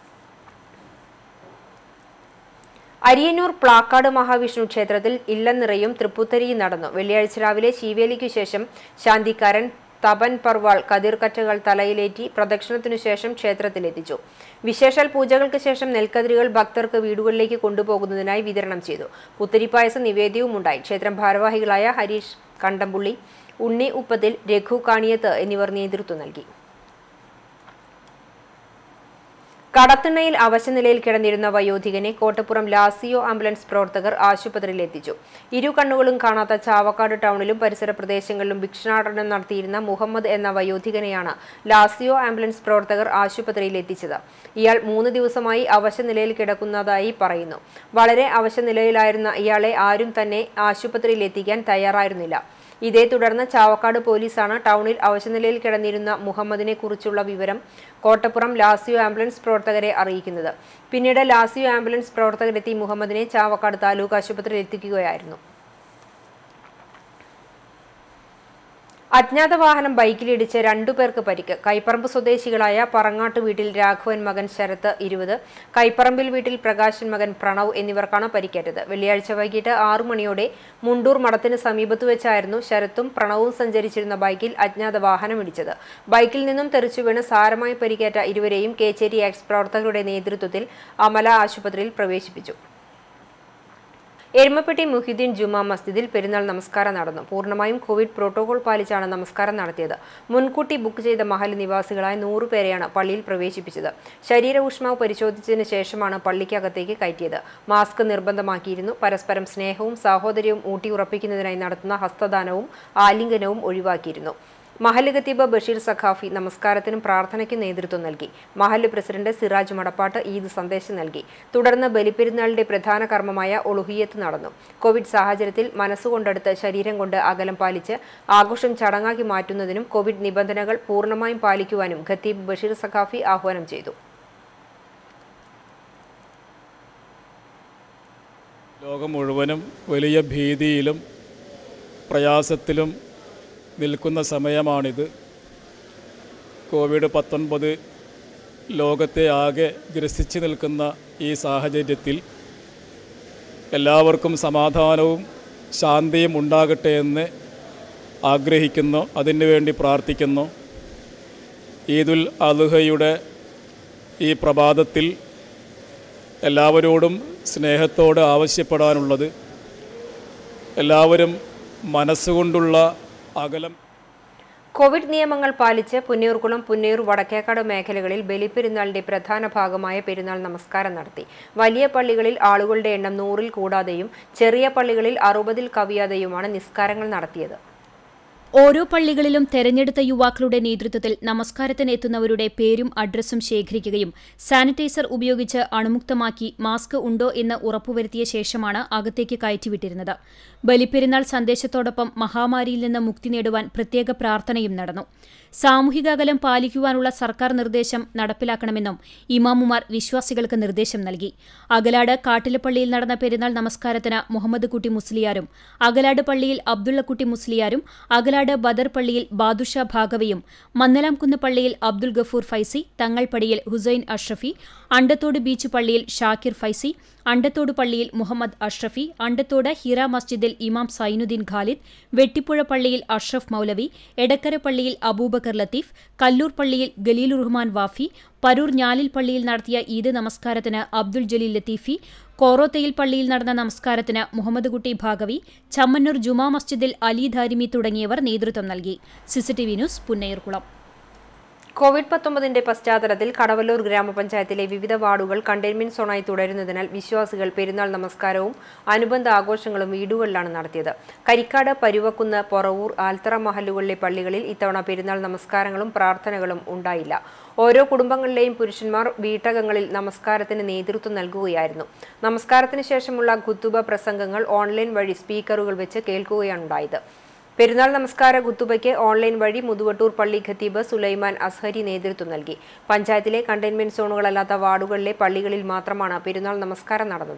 അരിയന്നൂർ പ്ലാക്കാട് മഹാവിഷ്ണു ക്ഷേത്രത്തിൽ ഇല്ലനിറയും തൃപ്പുത്തരിയും നടന്നു വെള്ളിയാഴ്ച രാവിലെ ശീവേലിക്കു ശേഷം ശാന്തിക്കാരൻ തപൻ പർവാൾ കതിർക്കറ്റകൾ തലയിലേറ്റി പ്രദക്ഷിണത്തിനു ശേഷം ക്ഷേത്രത്തിലെത്തിച്ചു വിശേഷാൽ പൂജകൾക്ക് ശേഷം നെൽക്കതിരുകൾ ഭക്തർക്ക് വീടുകളിലേക്ക് കൊണ്ടുപോകുന്നതിനായി വിതരണം ചെയ്തു പുത്തരിപ്പായസ നിവേദ്യവും ഉണ്ടായി ക്ഷേത്രം ഭാരവാഹികളായ ഹരീഷ് കണ്ടംപുള്ളി ഉണ്ണി ഉപ്പത്തിൽ രഘു കാണിയത്ത് എന്നിവർ നേതൃത്വം നൽകി കടത്തിണ്ണയിൽ അവശനിലയിൽ കിടന്നിരുന്ന വയോധികനെ കോട്ടപ്പുറം ലാസിയോ ആംബുലൻസ് പ്രവർത്തകർ ആശുപത്രിയിൽ എത്തിച്ചു ഇരു കണ്ണുകളും കാണാത്ത ചാവക്കാട് ടൗണിലും പരിസര പ്രദേശങ്ങളിലും ഭിക്ഷാടനം നടത്തിയിരുന്ന മുഹമ്മദ് എന്ന വയോധികനെയാണ് ലാസിയോ ആംബുലൻസ് പ്രവർത്തകർ ആശുപത്രിയിൽ എത്തിച്ചത് ഇയാൾ മൂന്ന് ദിവസമായി അവശനിലയിൽ കിടക്കുന്നതായി പറയുന്നു വളരെ അവശനിലയിലായിരുന്ന ഇയാളെ ആരും തന്നെ ആശുപത്രിയിൽ എത്തിക്കാൻ തയ്യാറായിരുന്നില്ല ഇതേ തുടർന്ന് ചാവക്കാട് പോലീസാണ് ടൗണിൽ അവശനിലയിൽ കിടന്നിരുന്ന മുഹമ്മദിനെ കുറിച്ചുള്ള വിവരം കോട്ടപ്പുറം ലാസിയോ ആംബുലൻസ് പ്രവർത്തകരെ അറിയിക്കുന്നത് പിന്നീട് ലാസിയോ ആംബുലൻസ് പ്രവർത്തകരെത്തി മുഹമ്മദിനെ ചാവക്കാട് താലൂക്ക് ആശുപത്രിയിൽ എത്തിക്കുകയായിരുന്നു അജ്ഞാത വാഹനം ബൈക്കിലിടിച്ച് രണ്ടുപേർക്ക് പരിക്ക് കൈപ്പറമ്പ് സ്വദേശികളായ പറങ്ങാട്ട് വീട്ടിൽ രാഘവൻ മകൻ ശരത്ത് ഇരുപത് കൈപ്പറമ്പിൽ വീട്ടിൽ പ്രകാശൻ മകൻ പ്രണവ് എന്നിവർക്കാണ് പരിക്കേറ്റത് വെള്ളിയാഴ്ച വൈകിട്ട് ആറു മണിയോടെ മുണ്ടൂർ മഠത്തിന് സമീപത്ത് വെച്ചായിരുന്നു ശരത്തും പ്രണവും സഞ്ചരിച്ചിരുന്ന ബൈക്കിൽ അജ്ഞാത വാഹനം ഇടിച്ചത് ബൈക്കിൽ നിന്നും തെറിച്ചു വീണ് സാരമായി പരിക്കേറ്റ ഇരുവരെയും കേച്ചേരി എക്സ് പ്രവർത്തകരുടെ നേതൃത്വത്തിൽ അമല ആശുപത്രിയിൽ പ്രവേശിപ്പിച്ചു എരുമപ്പെട്ടി മുഹിദ്ദീൻ ജുമാ മസ്ജിദിൽ പെരുന്നാൾ നമസ്കാരം നടന്നു പൂർണ്ണമായും കോവിഡ് പ്രോട്ടോകോൾ പാലിച്ചാണ് നമസ്കാരം നടത്തിയത് മുൻകൂട്ടി ബുക്ക് ചെയ്ത മഹൽ നിവാസികളായ നൂറ് പേരെയാണ് പള്ളിയിൽ പ്രവേശിപ്പിച്ചത് ശരീര ഊഷ്മാവ് പരിശോധിച്ചതിന് ശേഷമാണ് പള്ളിക്കകത്തേക്ക് കയറ്റിയത് മാസ്ക് നിർബന്ധമാക്കിയിരുന്നു പരസ്പരം സ്നേഹവും സാഹോദര്യവും ഊട്ടിയുറപ്പിക്കുന്നതിനായി നടത്തുന്ന ഹസ്തദാനവും ആലിംഗനവും ഒഴിവാക്കിയിരുന്നു മഹല് ഖത്തീബ് ബഷീർ സഖാഫി നമസ്കാരത്തിനും പ്രാർത്ഥനയ്ക്കും നേതൃത്വം നൽകി മഹല് പ്രസിഡന്റ് സിറാജ് മടപ്പാട്ട് ഈദ് സന്ദേശം നൽകി തുടർന്ന് ബലിപ്പെരുന്നാളിന്റെ പ്രധാന കർമ്മമായ ഒളുഹിയത്ത് നടന്നു കോവിഡ് സാഹചര്യത്തിൽ മനസ്സുകൊണ്ടെടുത്ത് ശരീരം കൊണ്ട് അകലം പാലിച്ച് ആഘോഷം ചടങ്ങാക്കി മാറ്റുന്നതിനും കോവിഡ് നിബന്ധനകൾ പൂർണ്ണമായും പാലിക്കുവാനും ഖത്തീബ് ബഷീർ സഖാഫി ആഹ്വാനം ചെയ്തു ലോകം മുഴുവനും വലിയ ഭീതിയിലും പ്രയാസത്തിലും നിൽക്കുന്ന സമയമാണിത് കോവിഡ് പത്തൊൻപത് ലോകത്തെ ആകെ ഗ്രസിച്ചു നിൽക്കുന്ന ഈ സാഹചര്യത്തിൽ എല്ലാവർക്കും സമാധാനവും ശാന്തിയും ഉണ്ടാകട്ടെ എന്ന് ആഗ്രഹിക്കുന്നു അതിനുവേണ്ടി പ്രാർത്ഥിക്കുന്നു ഈദുൽ അദ്ഹയുടെ ഈ പ്രഭാതത്തിൽ എല്ലാവരോടും സ്നേഹത്തോട് ആവശ്യപ്പെടാനുള്ളത് എല്ലാവരും മനസ്സുകൊണ്ടുള്ള അകലം കോവിഡ് നിയമങ്ങൾ പാലിച്ച് പുന്നയൂർകുളം പുന്നയൂർ വടക്കേക്കാട് മേഖലകളിൽ ബലിപ്പെരുന്നാളിന്റെ പ്രധാന ഭാഗമായ പെരുന്നാൾ നമസ്കാരം നടത്തി വലിയ പള്ളികളിൽ ആളുകളുടെ എണ്ണം നൂറിൽ കൂടാതെയും ചെറിയ പള്ളികളിൽ അറുപതിൽ കവിയാതെയുമാണ് നിസ്കാരങ്ങൾ നടത്തിയത് ഓരോ പള്ളികളിലും തെരഞ്ഞെടുത്ത യുവാക്കളുടെ നേതൃത്വത്തിൽ നമസ്കാരത്തിന് എത്തുന്നവരുടെ പേരും അഡ്രസ്സും ശേഖരിക്കുകയും സാനിറ്റൈസർ ഉപയോഗിച്ച് അണുമുക്തമാക്കി മാസ്ക് ഉണ്ടോ എന്ന് ഉറപ്പുവരുത്തിയ ശേഷമാണ് അകത്തേക്ക് കയറ്റിവിട്ടിരുന്നത് ബലിപ്പെരുന്നാൾ സന്ദേശത്തോടൊപ്പം മഹാമാരിയിൽ നിന്ന് മുക്തി നേടുവാൻ പ്രത്യേക പ്രാർത്ഥനയും നടന്നു സാമൂഹിക അകലം പാലിക്കുവാനുള്ള സർക്കാർ നിർദ്ദേശം നടപ്പിലാക്കണമെന്നും ഇമാമുമാർ വിശ്വാസികൾക്ക് നിർദ്ദേശം നൽകി അകലാട് കാട്ടിലപ്പള്ളിയിൽ നടന്ന പെരുന്നാൾ നമസ്കാരത്തിന് മുഹമ്മദ് കുട്ടി മുസ്ലിയാരും അകലാട് പള്ളിയിൽ അബ്ദുള്ളക്കുട്ടി മുസ്ലിയാരും അകലാട് ബദർ പള്ളിയിൽ ബാദുഷ ഭാഗവയും മന്നലാംകുന്ന് പള്ളിയിൽ അബ്ദുൽ ഗഫൂർ ഫൈസി തങ്ങൾപടിയിൽ ഹുസൈൻ അഷ്റഫി അണ്ടത്തോട് ബീച്ച് പള്ളിയിൽ ഷാക്കിർ ഫൈസി അണ്ടത്തോട് പള്ളിയിൽ മുഹമ്മദ് അഷ്റഫി അണ്ടത്തോട് ഹിറ മസ്ജിദിൽ ഇമാം സൈനുദ്ദീൻ ഖാലിദ് വെട്ടിപ്പുഴ പള്ളിയിൽ അഷ്റഫ് മൗലവി എടക്കര പള്ളിയിൽ അബൂബക്കർ ലത്തീഫ് കല്ലൂർ പള്ളിയിൽ ഖലീലുർ റഹ്മാൻ വാഫി പരൂർ ഞാലിൽ പള്ളിയിൽ നടത്തിയ ഈദ് നമസ്കാരത്തിന് അബ്ദുൽ ജലീൽ ലത്തീഫി കോറോത്തയിൽ പള്ളിയിൽ നടന്ന നമസ്കാരത്തിന് മുഹമ്മദ് കുട്ടി ഭാഗവി ചമ്മന്നൂർ ജുമാ മസ്ജിദിൽ അലി ധാരിമി തുടങ്ങിയവർ നേതൃത്വം നൽകി സിസിടിവി ന്യൂസ് പുന്നയൂർകുളം കോവിഡ് പത്തൊമ്പതിന്റെ പശ്ചാത്തലത്തിൽ കടവല്ലൂർ ഗ്രാമപഞ്ചായത്തിലെ വിവിധ വാർഡുകൾ കണ്ടെയ്ൻമെന്റ് സോണായി തുടരുന്നതിനാൽ വിശ്വാസികൾ പെരുന്നാൾ നമസ്കാരവും അനുബന്ധ ആഘോഷങ്ങളും വീടുകളിലാണ് നടത്തിയത് കരിക്കാട് പരുവക്കുന്ന് പൊറവൂർ ആൽത്തറ മഹല്ലുകളിലെ പള്ളികളിൽ ഇത്തവണ പെരുന്നാൾ നമസ്കാരങ്ങളും പ്രാർത്ഥനകളും ഉണ്ടായില്ല ഓരോ കുടുംബങ്ങളിലെയും പുരുഷന്മാർ വീട്ടകങ്ങളിൽ നമസ്കാരത്തിന് നേതൃത്വം നൽകുകയായിരുന്നു നമസ്കാരത്തിന് ശേഷമുള്ള ഖുത്തുബ പ്രസംഗങ്ങൾ ഓൺലൈൻ വഴി സ്പീക്കറുകൾ വെച്ച് കേൾക്കുകയാണുണ്ടായത് പെരുന്നാൾ നമസ്കാര കുത്തുബയ്ക്ക് ഓൺലൈൻ വഴി മുതുവട്ടൂർ പള്ളി ഖത്തീബ് സുലൈമാൻ അസ്ഹരി നേതൃത്വം നൽകി പഞ്ചായത്തിലെ കണ്ടെയ്ൻമെന്റ് സോണുകളല്ലാത്ത വാർഡുകളിലെ പള്ളികളിൽ മാത്രമാണ് പെരുന്നാൾ നമസ്കാരം നടന്നത്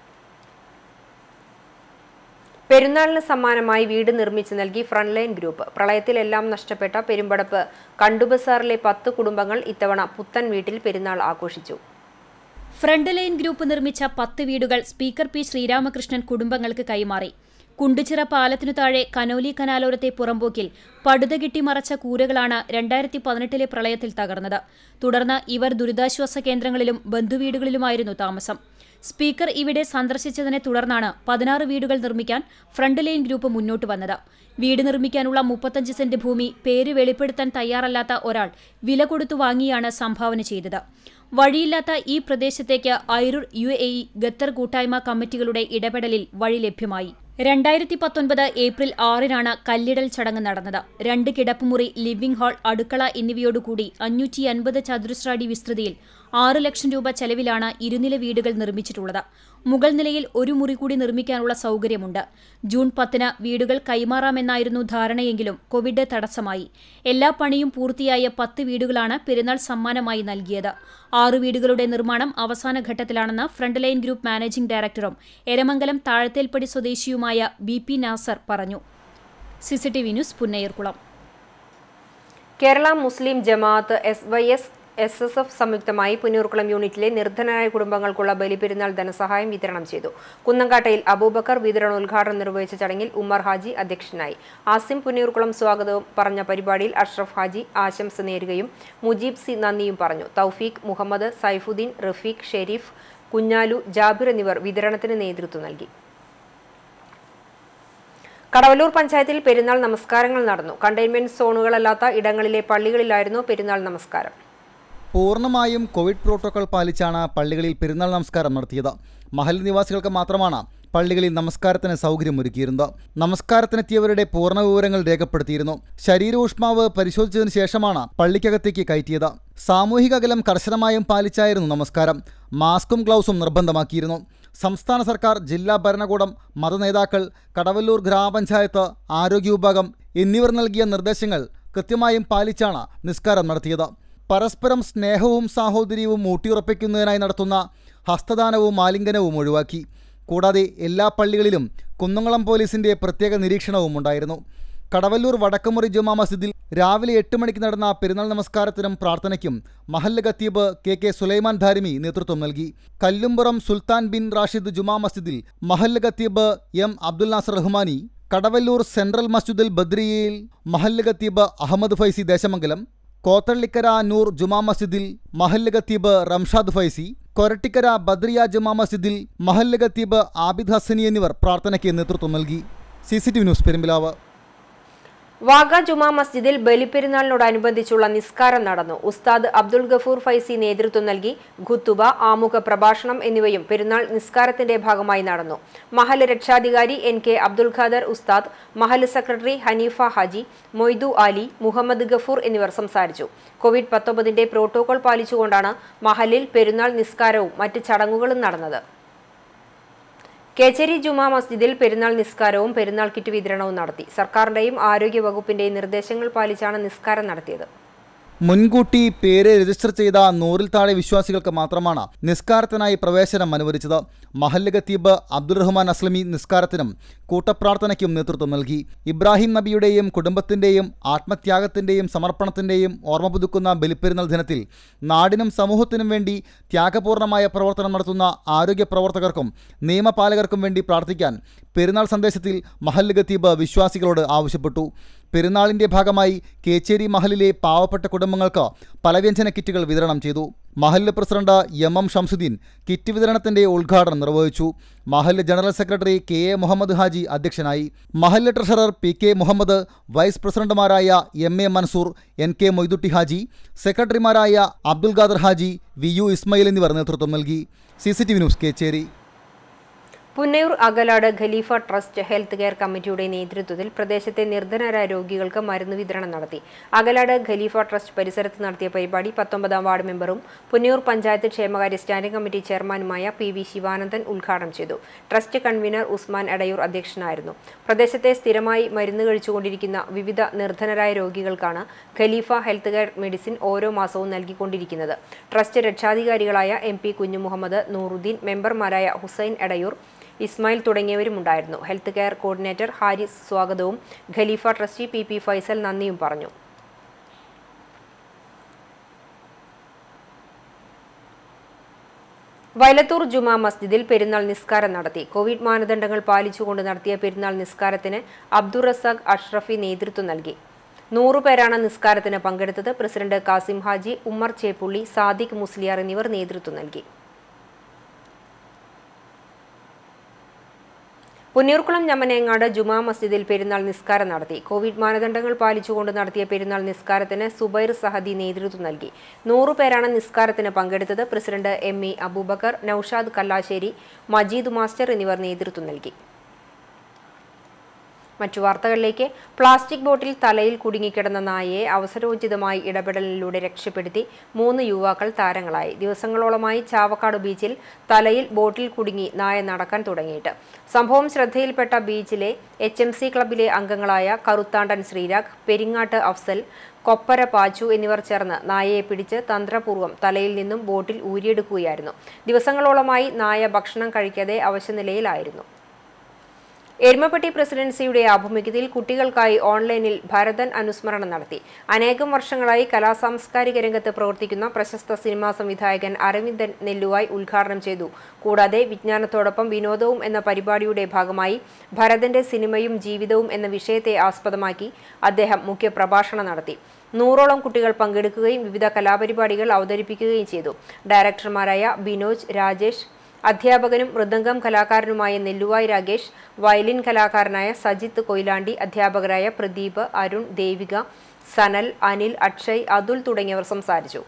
പെരുന്നാളിന് സമ്മാനമായി വീട് നിർമ്മിച്ചു നൽകി ഫ്രണ്ട്ലൈൻ ഗ്രൂപ്പ് പ്രളയത്തിലെല്ലാം നഷ്ടപ്പെട്ട പെരുമ്പടപ്പ് കണ്ടുബസാറിലെ പത്ത് കുടുംബങ്ങൾ ഇത്തവണ പുത്തൻ വീട്ടിൽ പെരുന്നാൾ ആഘോഷിച്ചു ഫ്രണ്ട് ലൈൻ ഗ്രൂപ്പ് നിർമ്മിച്ച പത്ത് വീടുകൾ സ്പീക്കർ പി ശ്രീരാമകൃഷ്ണൻ കുടുംബങ്ങൾക്ക് കൈമാറി കുണ്ടിച്ചിറ പാലത്തിനു താഴെ കനോലി കനാലോരത്തെ പുറമ്പോക്കിൽ പടുതകിട്ടി മറച്ച കൂരകളാണ് രണ്ടായിരത്തി പതിനെട്ടിലെ പ്രളയത്തിൽ തകർന്നത് തുടർന്ന് ഇവർ ദുരിതാശ്വാസ കേന്ദ്രങ്ങളിലും ബന്ധുവീടുകളിലുമായിരുന്നു താമസം സ്പീക്കർ ഇവിടെ സന്ദർശിച്ചതിനെ തുടർന്നാണ് പതിനാറ് വീടുകൾ നിർമ്മിക്കാൻ ഫ്രണ്ട് ലൈൻ ഗ്രൂപ്പ് മുന്നോട്ട് വന്നത് വീട് നിർമ്മിക്കാനുള്ള മുപ്പത്തഞ്ച് സെന്റ് ഭൂമി പേര് വെളിപ്പെടുത്താൻ തയ്യാറല്ലാത്ത ഒരാൾ വില കൊടുത്തു വാങ്ങിയാണ് സംഭാവന ചെയ്തത് വഴിയില്ലാത്ത ഈ പ്രദേശത്തേക്ക് ഐറുർ യു എ ഇ ഖത്തർ കൂട്ടായ്മ കമ്മിറ്റികളുടെ ഇടപെടലിൽ വഴി ലഭ്യമായി രണ്ടായിരത്തി പത്തൊൻപത് ഏപ്രിൽ ആറിനാണ് കല്ലിടൽ ചടങ്ങ് നടന്നത് രണ്ട് കിടപ്പുമുറി ലിവിംഗ് ഹാൾ അടുക്കള എന്നിവയോടുകൂടി അഞ്ഞൂറ്റി അൻപത് ചതുരശ്രാടി വിസ്തൃതിയിൽ ആറ് ലക്ഷം രൂപ ചെലവിലാണ് ഇരുനില വീടുകൾ നിർമ്മിച്ചിട്ടുള്ളത് മുകൾ നിലയിൽ ഒരു മുറി കൂടി നിർമ്മിക്കാനുള്ള സൗകര്യമുണ്ട് ജൂൺ പത്തിന് വീടുകൾ കൈമാറാമെന്നായിരുന്നു ധാരണയെങ്കിലും കോവിഡ് തടസ്സമായി എല്ലാ പണിയും പൂർത്തിയായ പത്ത് വീടുകളാണ് പെരുന്നാൾ സമ്മാനമായി നൽകിയത് ആറു വീടുകളുടെ നിർമ്മാണം അവസാന ഘട്ടത്തിലാണെന്ന് ഫ്രണ്ട് ലൈൻ ഗ്രൂപ്പ് മാനേജിംഗ് ഡയറക്ടറും എരമംഗലം താഴത്തേൽപ്പടി സ്വദേശിയുമായ ബി പി നാസർ പറഞ്ഞു CCTV news Punnayurkulam Kerala Muslim Jamaat S Y S S S F സംയുക്തമായി പുന്നൂർക്കുളം യൂണിറ്റിലെ നിർധനരായ കുടുംബങ്ങൾക്കുള്ള ബലിപെരുന്നാൾ ധനസഹായം വിതരണം ചെയ്തു കുന്നങ്കാട്ടയിൽ അബൂബക്കർ വിതരണോദ്ഘാടനം നിർവഹിച്ച ചടങ്ങിൽ ഉമ്മർ ഹാജി അധ്യക്ഷനായി ആസിം പുന്നൂർക്കുളം സ്വാഗതവും പറഞ്ഞ പരിപാടിയിൽ അഷ്റഫ് ഹാജി ആശംസ നേരുകയും മുജീബ് സി നന്ദിയും പറഞ്ഞു തൗഫീഖ് മുഹമ്മദ് സൈഫുദ്ദീൻ റഫീഖ് ഷെരീഫ് കുഞ്ഞാലു ജാബിർ എന്നിവർ വിതരണത്തിന് നേതൃത്വം നൽകി കടവല്ലൂർ പഞ്ചായത്തിൽ പെരുന്നാൾ നമസ്കാരങ്ങൾ നടന്നു കണ്ടെയ്ൻമെന്റ് സോണുകളല്ലാത്ത ഇടങ്ങളിലെ പള്ളികളിലായിരുന്നു പെരുന്നാൾ നമസ്കാരം പൂർണ്ണമായും കോവിഡ് പ്രോട്ടോകോൾ പാലിച്ചാണ് പള്ളികളിൽ പെരുന്നാൾ നമസ്കാരം നടത്തിയത് മഹൽ നിവാസികൾക്ക് മാത്രമാണ് പള്ളികളിൽ നമസ്കാരത്തിന് സൗകര്യമൊരുക്കിയിരുന്നത് നമസ്കാരത്തിനെത്തിയവരുടെ പൂർണ്ണ വിവരങ്ങൾ രേഖപ്പെടുത്തിയിരുന്നു ശരീരോഷ്മാവ് പരിശോധിച്ചതിന് ശേഷമാണ് പള്ളിക്കകത്തേക്ക് കയറ്റിയത് സാമൂഹിക അകലം കർശനമായും പാലിച്ചായിരുന്നു നമസ്കാരം മാസ്കും ഗ്ലൗസും നിർബന്ധമാക്കിയിരുന്നു സംസ്ഥാന സർക്കാർ ജില്ലാ ഭരണകൂടം മതനേതാക്കൾ കടവല്ലൂർ ഗ്രാമപഞ്ചായത്ത് ആരോഗ്യ വിഭാഗം എന്നിവർ നൽകിയ നിർദ്ദേശങ്ങൾ കൃത്യമായും പാലിച്ചാണ് നിസ്കാരം നടത്തിയത് പരസ്പരം സ്നേഹവും സാഹോദര്യവും ഊട്ടിയുറപ്പിക്കുന്നതിനായി നടത്തുന്ന ഹസ്തദാനവും ആലിംഗനവും ഒഴിവാക്കി കൂടാതെ എല്ലാ പള്ളികളിലും കുന്നംകുളം പോലീസിന്റെ പ്രത്യേക നിരീക്ഷണവും ഉണ്ടായിരുന്നു കടവല്ലൂർ വടക്കമുറി ജുമാ മസ്ജിദിൽ രാവിലെ എട്ട് മണിക്ക് നടന്ന പെരുന്നാൾ നമസ്കാരത്തിനും പ്രാർത്ഥനയ്ക്കും മഹല്ല് ഖത്തീബ് കെ കെ സുലൈമാൻ ധാരിമി നേതൃത്വം നൽകി കല്ലുംപുറം സുൽത്താൻ ബിൻ റാഷിദ് ജുമാ മസ്ജിദിൽ മഹല്ല് ഖത്തീബ് എം അബ്ദുൽ നാസർ റഹ്മാനി കടവല്ലൂർ സെൻട്രൽ മസ്ജിദുൽ ബദ്രിയയിൽ മഹല്ല് ഖത്തീബ് അഹമ്മദ് ഫൈസി ദേശമംഗലം കോത്തള്ളിക്കര നൂർ ജുമാ മസ്ജിദിൽ മഹല്ല് ഖത്തീബ് റംഷാദ് ഫൈസി കൊരട്ടിക്കര ബദ്രിയ ജുമാ മസ്ജിദിൽ മഹല്ല് ഖത്തീബ് ആബിദ് ഹസനി എന്നിവർ പ്രാർത്ഥനയ്ക്ക് നേതൃത്വം നൽകി C C T V news Perumpilavu Vaga Juma മസ്ജിദിൽ ബലിപ്പെരുന്നാളിനോടനുബന്ധിച്ചുള്ള നിസ്കാരം നടന്നു ഉസ്താദ് അബ്ദുൾ ഗഫൂർ ഫൈസി നേതൃത്വം നൽകി ഖുത്തുബ ആമുഖ പ്രഭാഷണം എന്നിവയും പെരുന്നാൾ നിസ്കാരത്തിന്റെ ഭാഗമായി നടന്നു മഹൽ രക്ഷാധികാരി എൻ കെ അബ്ദുൾ ഖാദർ ഉസ്താദ് മഹൽ സെക്രട്ടറി ഹനീഫ ഹാജി മൊയ്തു ആലി മുഹമ്മദ് ഗഫൂർ എന്നിവർ സംസാരിച്ചു കോവിഡ് പത്തൊമ്പതിന്റെ പ്രോട്ടോകോൾ പാലിച്ചുകൊണ്ടാണ് മഹലിൽ പെരുന്നാൾ നിസ്കാരവും മറ്റ് ചടങ്ങുകളും നടന്നത് കേച്ചേരി ജുമാ മസ്ജിദിൽ പെരുന്നാൾ നിസ്കാരവും പെരുന്നാൾ കിറ്റ് വിതരണവും നടത്തി സർക്കാരിന്റെയും ആരോഗ്യ വകുപ്പിന്റെയും നിർദ്ദേശങ്ങൾ പാലിച്ചാണ് നിസ്കാരം നടത്തിയത് മുൻകൂട്ടി പേര് രജിസ്റ്റർ ചെയ്ത നൂറിൽ താഴെ വിശ്വാസികൾക്ക് മാത്രമാണ് നിസ്കാരത്തിനായി പ്രവേശനം അനുവദിച്ചത് മഹല്ല് ഖത്തീബ് അബ്ദുറഹ്മാൻ അസ്ലമി നിസ്കാരത്തിനും കൂട്ടപ്രാർത്ഥനയ്ക്കും നേതൃത്വം നൽകി ഇബ്രാഹിം നബിയുടെയും കുടുംബത്തിന്റെയും ആത്മത്യാഗത്തിന്റെയും സമർപ്പണത്തിന്റെയും ഓർമ്മ പുതുക്കുന്ന ബലിപ്പെരുന്നാൾ ദിനത്തിൽ നാടിനും സമൂഹത്തിനും വേണ്ടി ത്യാഗപൂർണമായ പ്രവർത്തനം നടത്തുന്ന ആരോഗ്യ പ്രവർത്തകർക്കും നിയമപാലകർക്കും വേണ്ടി പ്രാർത്ഥിക്കാൻ പെരുന്നാൾ സന്ദേശത്തിൽ മഹല്ല് ഖത്തീബ് വിശ്വാസികളോട് ആവശ്യപ്പെട്ടു പെരുന്നാളിന്റെ ഭാഗമായി കേച്ചേരി മഹലിലെ പാവപ്പെട്ട കുടുംബങ്ങൾക്ക് പലവ്യഞ്ജന കിറ്റുകൾ വിതരണം ചെയ്തു മഹല്ല് president M M Shamsuddin kit വിതരണത്തിന്റെ ഉദ്ഘാടനം നിർവഹിച്ചു മഹല്ല് general secretary K A Muhammad Haji അധ്യക്ഷനായി മഹല്ല് treasurer P K Muhammad vice പ്രസിഡന്റുമാരായ M A Mansoor N K Moidutty Haji സെക്രട്ടറിമാരായ അബ്ദുൽ ഖാദർ ഹാജി വി യു ഇസ്മയിൽ എന്നിവർ നേതൃത്വം നൽകി C C T V news Kechery Punnayur Akalad Khalifa trust health care കമ്മിറ്റിയുടെ നേതൃത്വത്തിൽ പ്രദേശത്തെ നിർധനരായ രോഗികൾക്ക് മരുന്ന് വിതരണം നടത്തി അകലാട് ഖലീഫ ട്രസ്റ്റ് പരിസരത്ത് നടത്തിയ പരിപാടി പത്തൊമ്പതാം വാർഡ് മെമ്പറും പുന്നയൂർ പഞ്ചായത്ത് ക്ഷേമകാര്യ സ്റ്റാൻഡിംഗ് കമ്മിറ്റി ചെയർമാനുമായ പി വി ശിവാനന്ദൻ ഉദ്ഘാടനം ചെയ്തു ട്രസ്റ്റ് കൺവീനർ ഉസ്മാൻ എടയൂർ അധ്യക്ഷനായിരുന്നു പ്രദേശത്തെ സ്ഥിരമായി മരുന്ന് കഴിച്ചുകൊണ്ടിരിക്കുന്ന വിവിധ നിർധനരായ രോഗികൾക്കാണ് ഖലീഫ ഹെൽത്ത് കെയർ മെഡിസിൻ ഓരോ മാസവും നൽകിക്കൊണ്ടിരിക്കുന്നത് ട്രസ്റ്റ് രക്ഷാധികാരികളായ എം പി കുഞ്ഞുമുഹമ്മദ് നൂറുദ്ദീൻ മെമ്പർമാരായ ഹുസൈൻ എടയൂർ ഇസ്മായിൽ തുടങ്ങിയവരുമുണ്ടായിരുന്നു ഹെൽത്ത് കെയർ കോർഡിനേറ്റർ ഹാരിസ് സ്വാഗതവും Khalifa trustee P P Faisal നന്ദിയും പറഞ്ഞു വയലത്തൂർ ജുമാ മസ്ജിദിൽ പെരുന്നാൾ നിസ്കാരം നടത്തി കോവിഡ് മാനദണ്ഡങ്ങൾ പാലിച്ചുകൊണ്ട് നടത്തിയ പെരുന്നാൾ നിസ്കാരത്തിന് അബ്ദുൾ റസാഖ് അഷ്റഫി നേതൃത്വം നൽകി നൂറുപേരാണ് നിസ്കാരത്തിന് പങ്കെടുത്തത് പ്രസിഡന്റ് കാസിം ഹാജി ഉമ്മർ ചേപ്പുള്ളി സാദിഖ് മുസ്ലിയാർ എന്നിവർ നേതൃത്വം നൽകി പുന്നൂർക്കുളം ഞമ്മനേങ്ങാട് ജുമാ മസ്ജിദിൽ പെരുന്നാൾ നിസ്കാരം നടത്തി കോവിഡ് മാനദണ്ഡങ്ങൾ പാലിച്ചുകൊണ്ട് നടത്തിയ പെരുന്നാൾ നിസ്കാരത്തിന് സുബൈർ സഹദി നേതൃത്വം നൽകി നൂറുപേരാണ് നിസ്കാരത്തിന് പങ്കെടുത്തത് president M E Aboobacker Noushad Kallassery Majeed master എന്നിവർ നേതൃത്വം നൽകി മറ്റു വാർത്തകളിലേക്ക് പ്ലാസ്റ്റിക് ബോട്ടിൽ തലയിൽ കുടുങ്ങിക്കിടന്ന നായയെ അവസരോചിതമായി ഇടപെടലിലൂടെ രക്ഷപ്പെടുത്തി മൂന്ന് യുവാക്കൾ താരങ്ങളായി ദിവസങ്ങളോളമായി ചാവക്കാട് ബീച്ചിൽ തലയിൽ ബോട്ടിൽ കുടുങ്ങി നായ നടക്കാൻ തുടങ്ങിയിട്ട് സംഭവം ശ്രദ്ധയിൽപ്പെട്ട ബീച്ചിലെ എച്ച് എം സി ക്ലബിലെ അംഗങ്ങളായ കറുത്താണ്ടൻ ശ്രീരാഗ് പെരിങ്ങാട്ട് അഫ്സൽ കൊപ്പര പാച്ചു എന്നിവർ ചേർന്ന് നായയെ പിടിച്ച് തന്ത്രപൂർവ്വം തലയിൽ നിന്നും ബോട്ടിൽ ഊരിയെടുക്കുകയായിരുന്നു ദിവസങ്ങളോളമായി നായ ഭക്ഷണം കഴിക്കാതെ അവശനിലയിലായിരുന്നു എരുമപ്പെട്ടി പ്രസിഡൻസിയുടെ ആഭിമുഖ്യത്തിൽ കുട്ടികൾക്കായി ഓൺലൈനിൽ ഭരതൻ അനുസ്മരണം നടത്തി അനേകം വർഷങ്ങളായി കലാസാംസ്കാരിക രംഗത്ത് പ്രവർത്തിക്കുന്ന പ്രശസ്ത സിനിമാ സംവിധായകൻ അരവിന്ദൻ നെല്ലുവായി ഉദ്ഘാടനം ചെയ്തു കൂടാതെ വിജ്ഞാനത്തോടൊപ്പം വിനോദവും എന്ന പരിപാടിയുടെ ഭാഗമായി ഭരതന്റെ സിനിമയും ജീവിതവും എന്ന വിഷയത്തെ ആസ്പദമാക്കി അദ്ദേഹം മുഖ്യ പ്രഭാഷണം നടത്തി നൂറോളം കുട്ടികൾ പങ്കെടുക്കുകയും വിവിധ കലാപരിപാടികൾ അവതരിപ്പിക്കുകയും ചെയ്തു ഡയറക്ടർമാരായ ബിനോജ് രാജേഷ് അധ്യാപകനും മൃദംഗം കലാകാരനുമായ നെല്ലുവായ് രാഗേഷ് വയലിൻ കലാകാരനായ സജിത്ത് കൊയിലാണ്ടി അധ്യാപകരായ പ്രദീപ് അരുൺ ദേവിക സനൽ അനിൽ അക്ഷയ് അതുൽ തുടങ്ങിയവർ സംസാരിച്ചു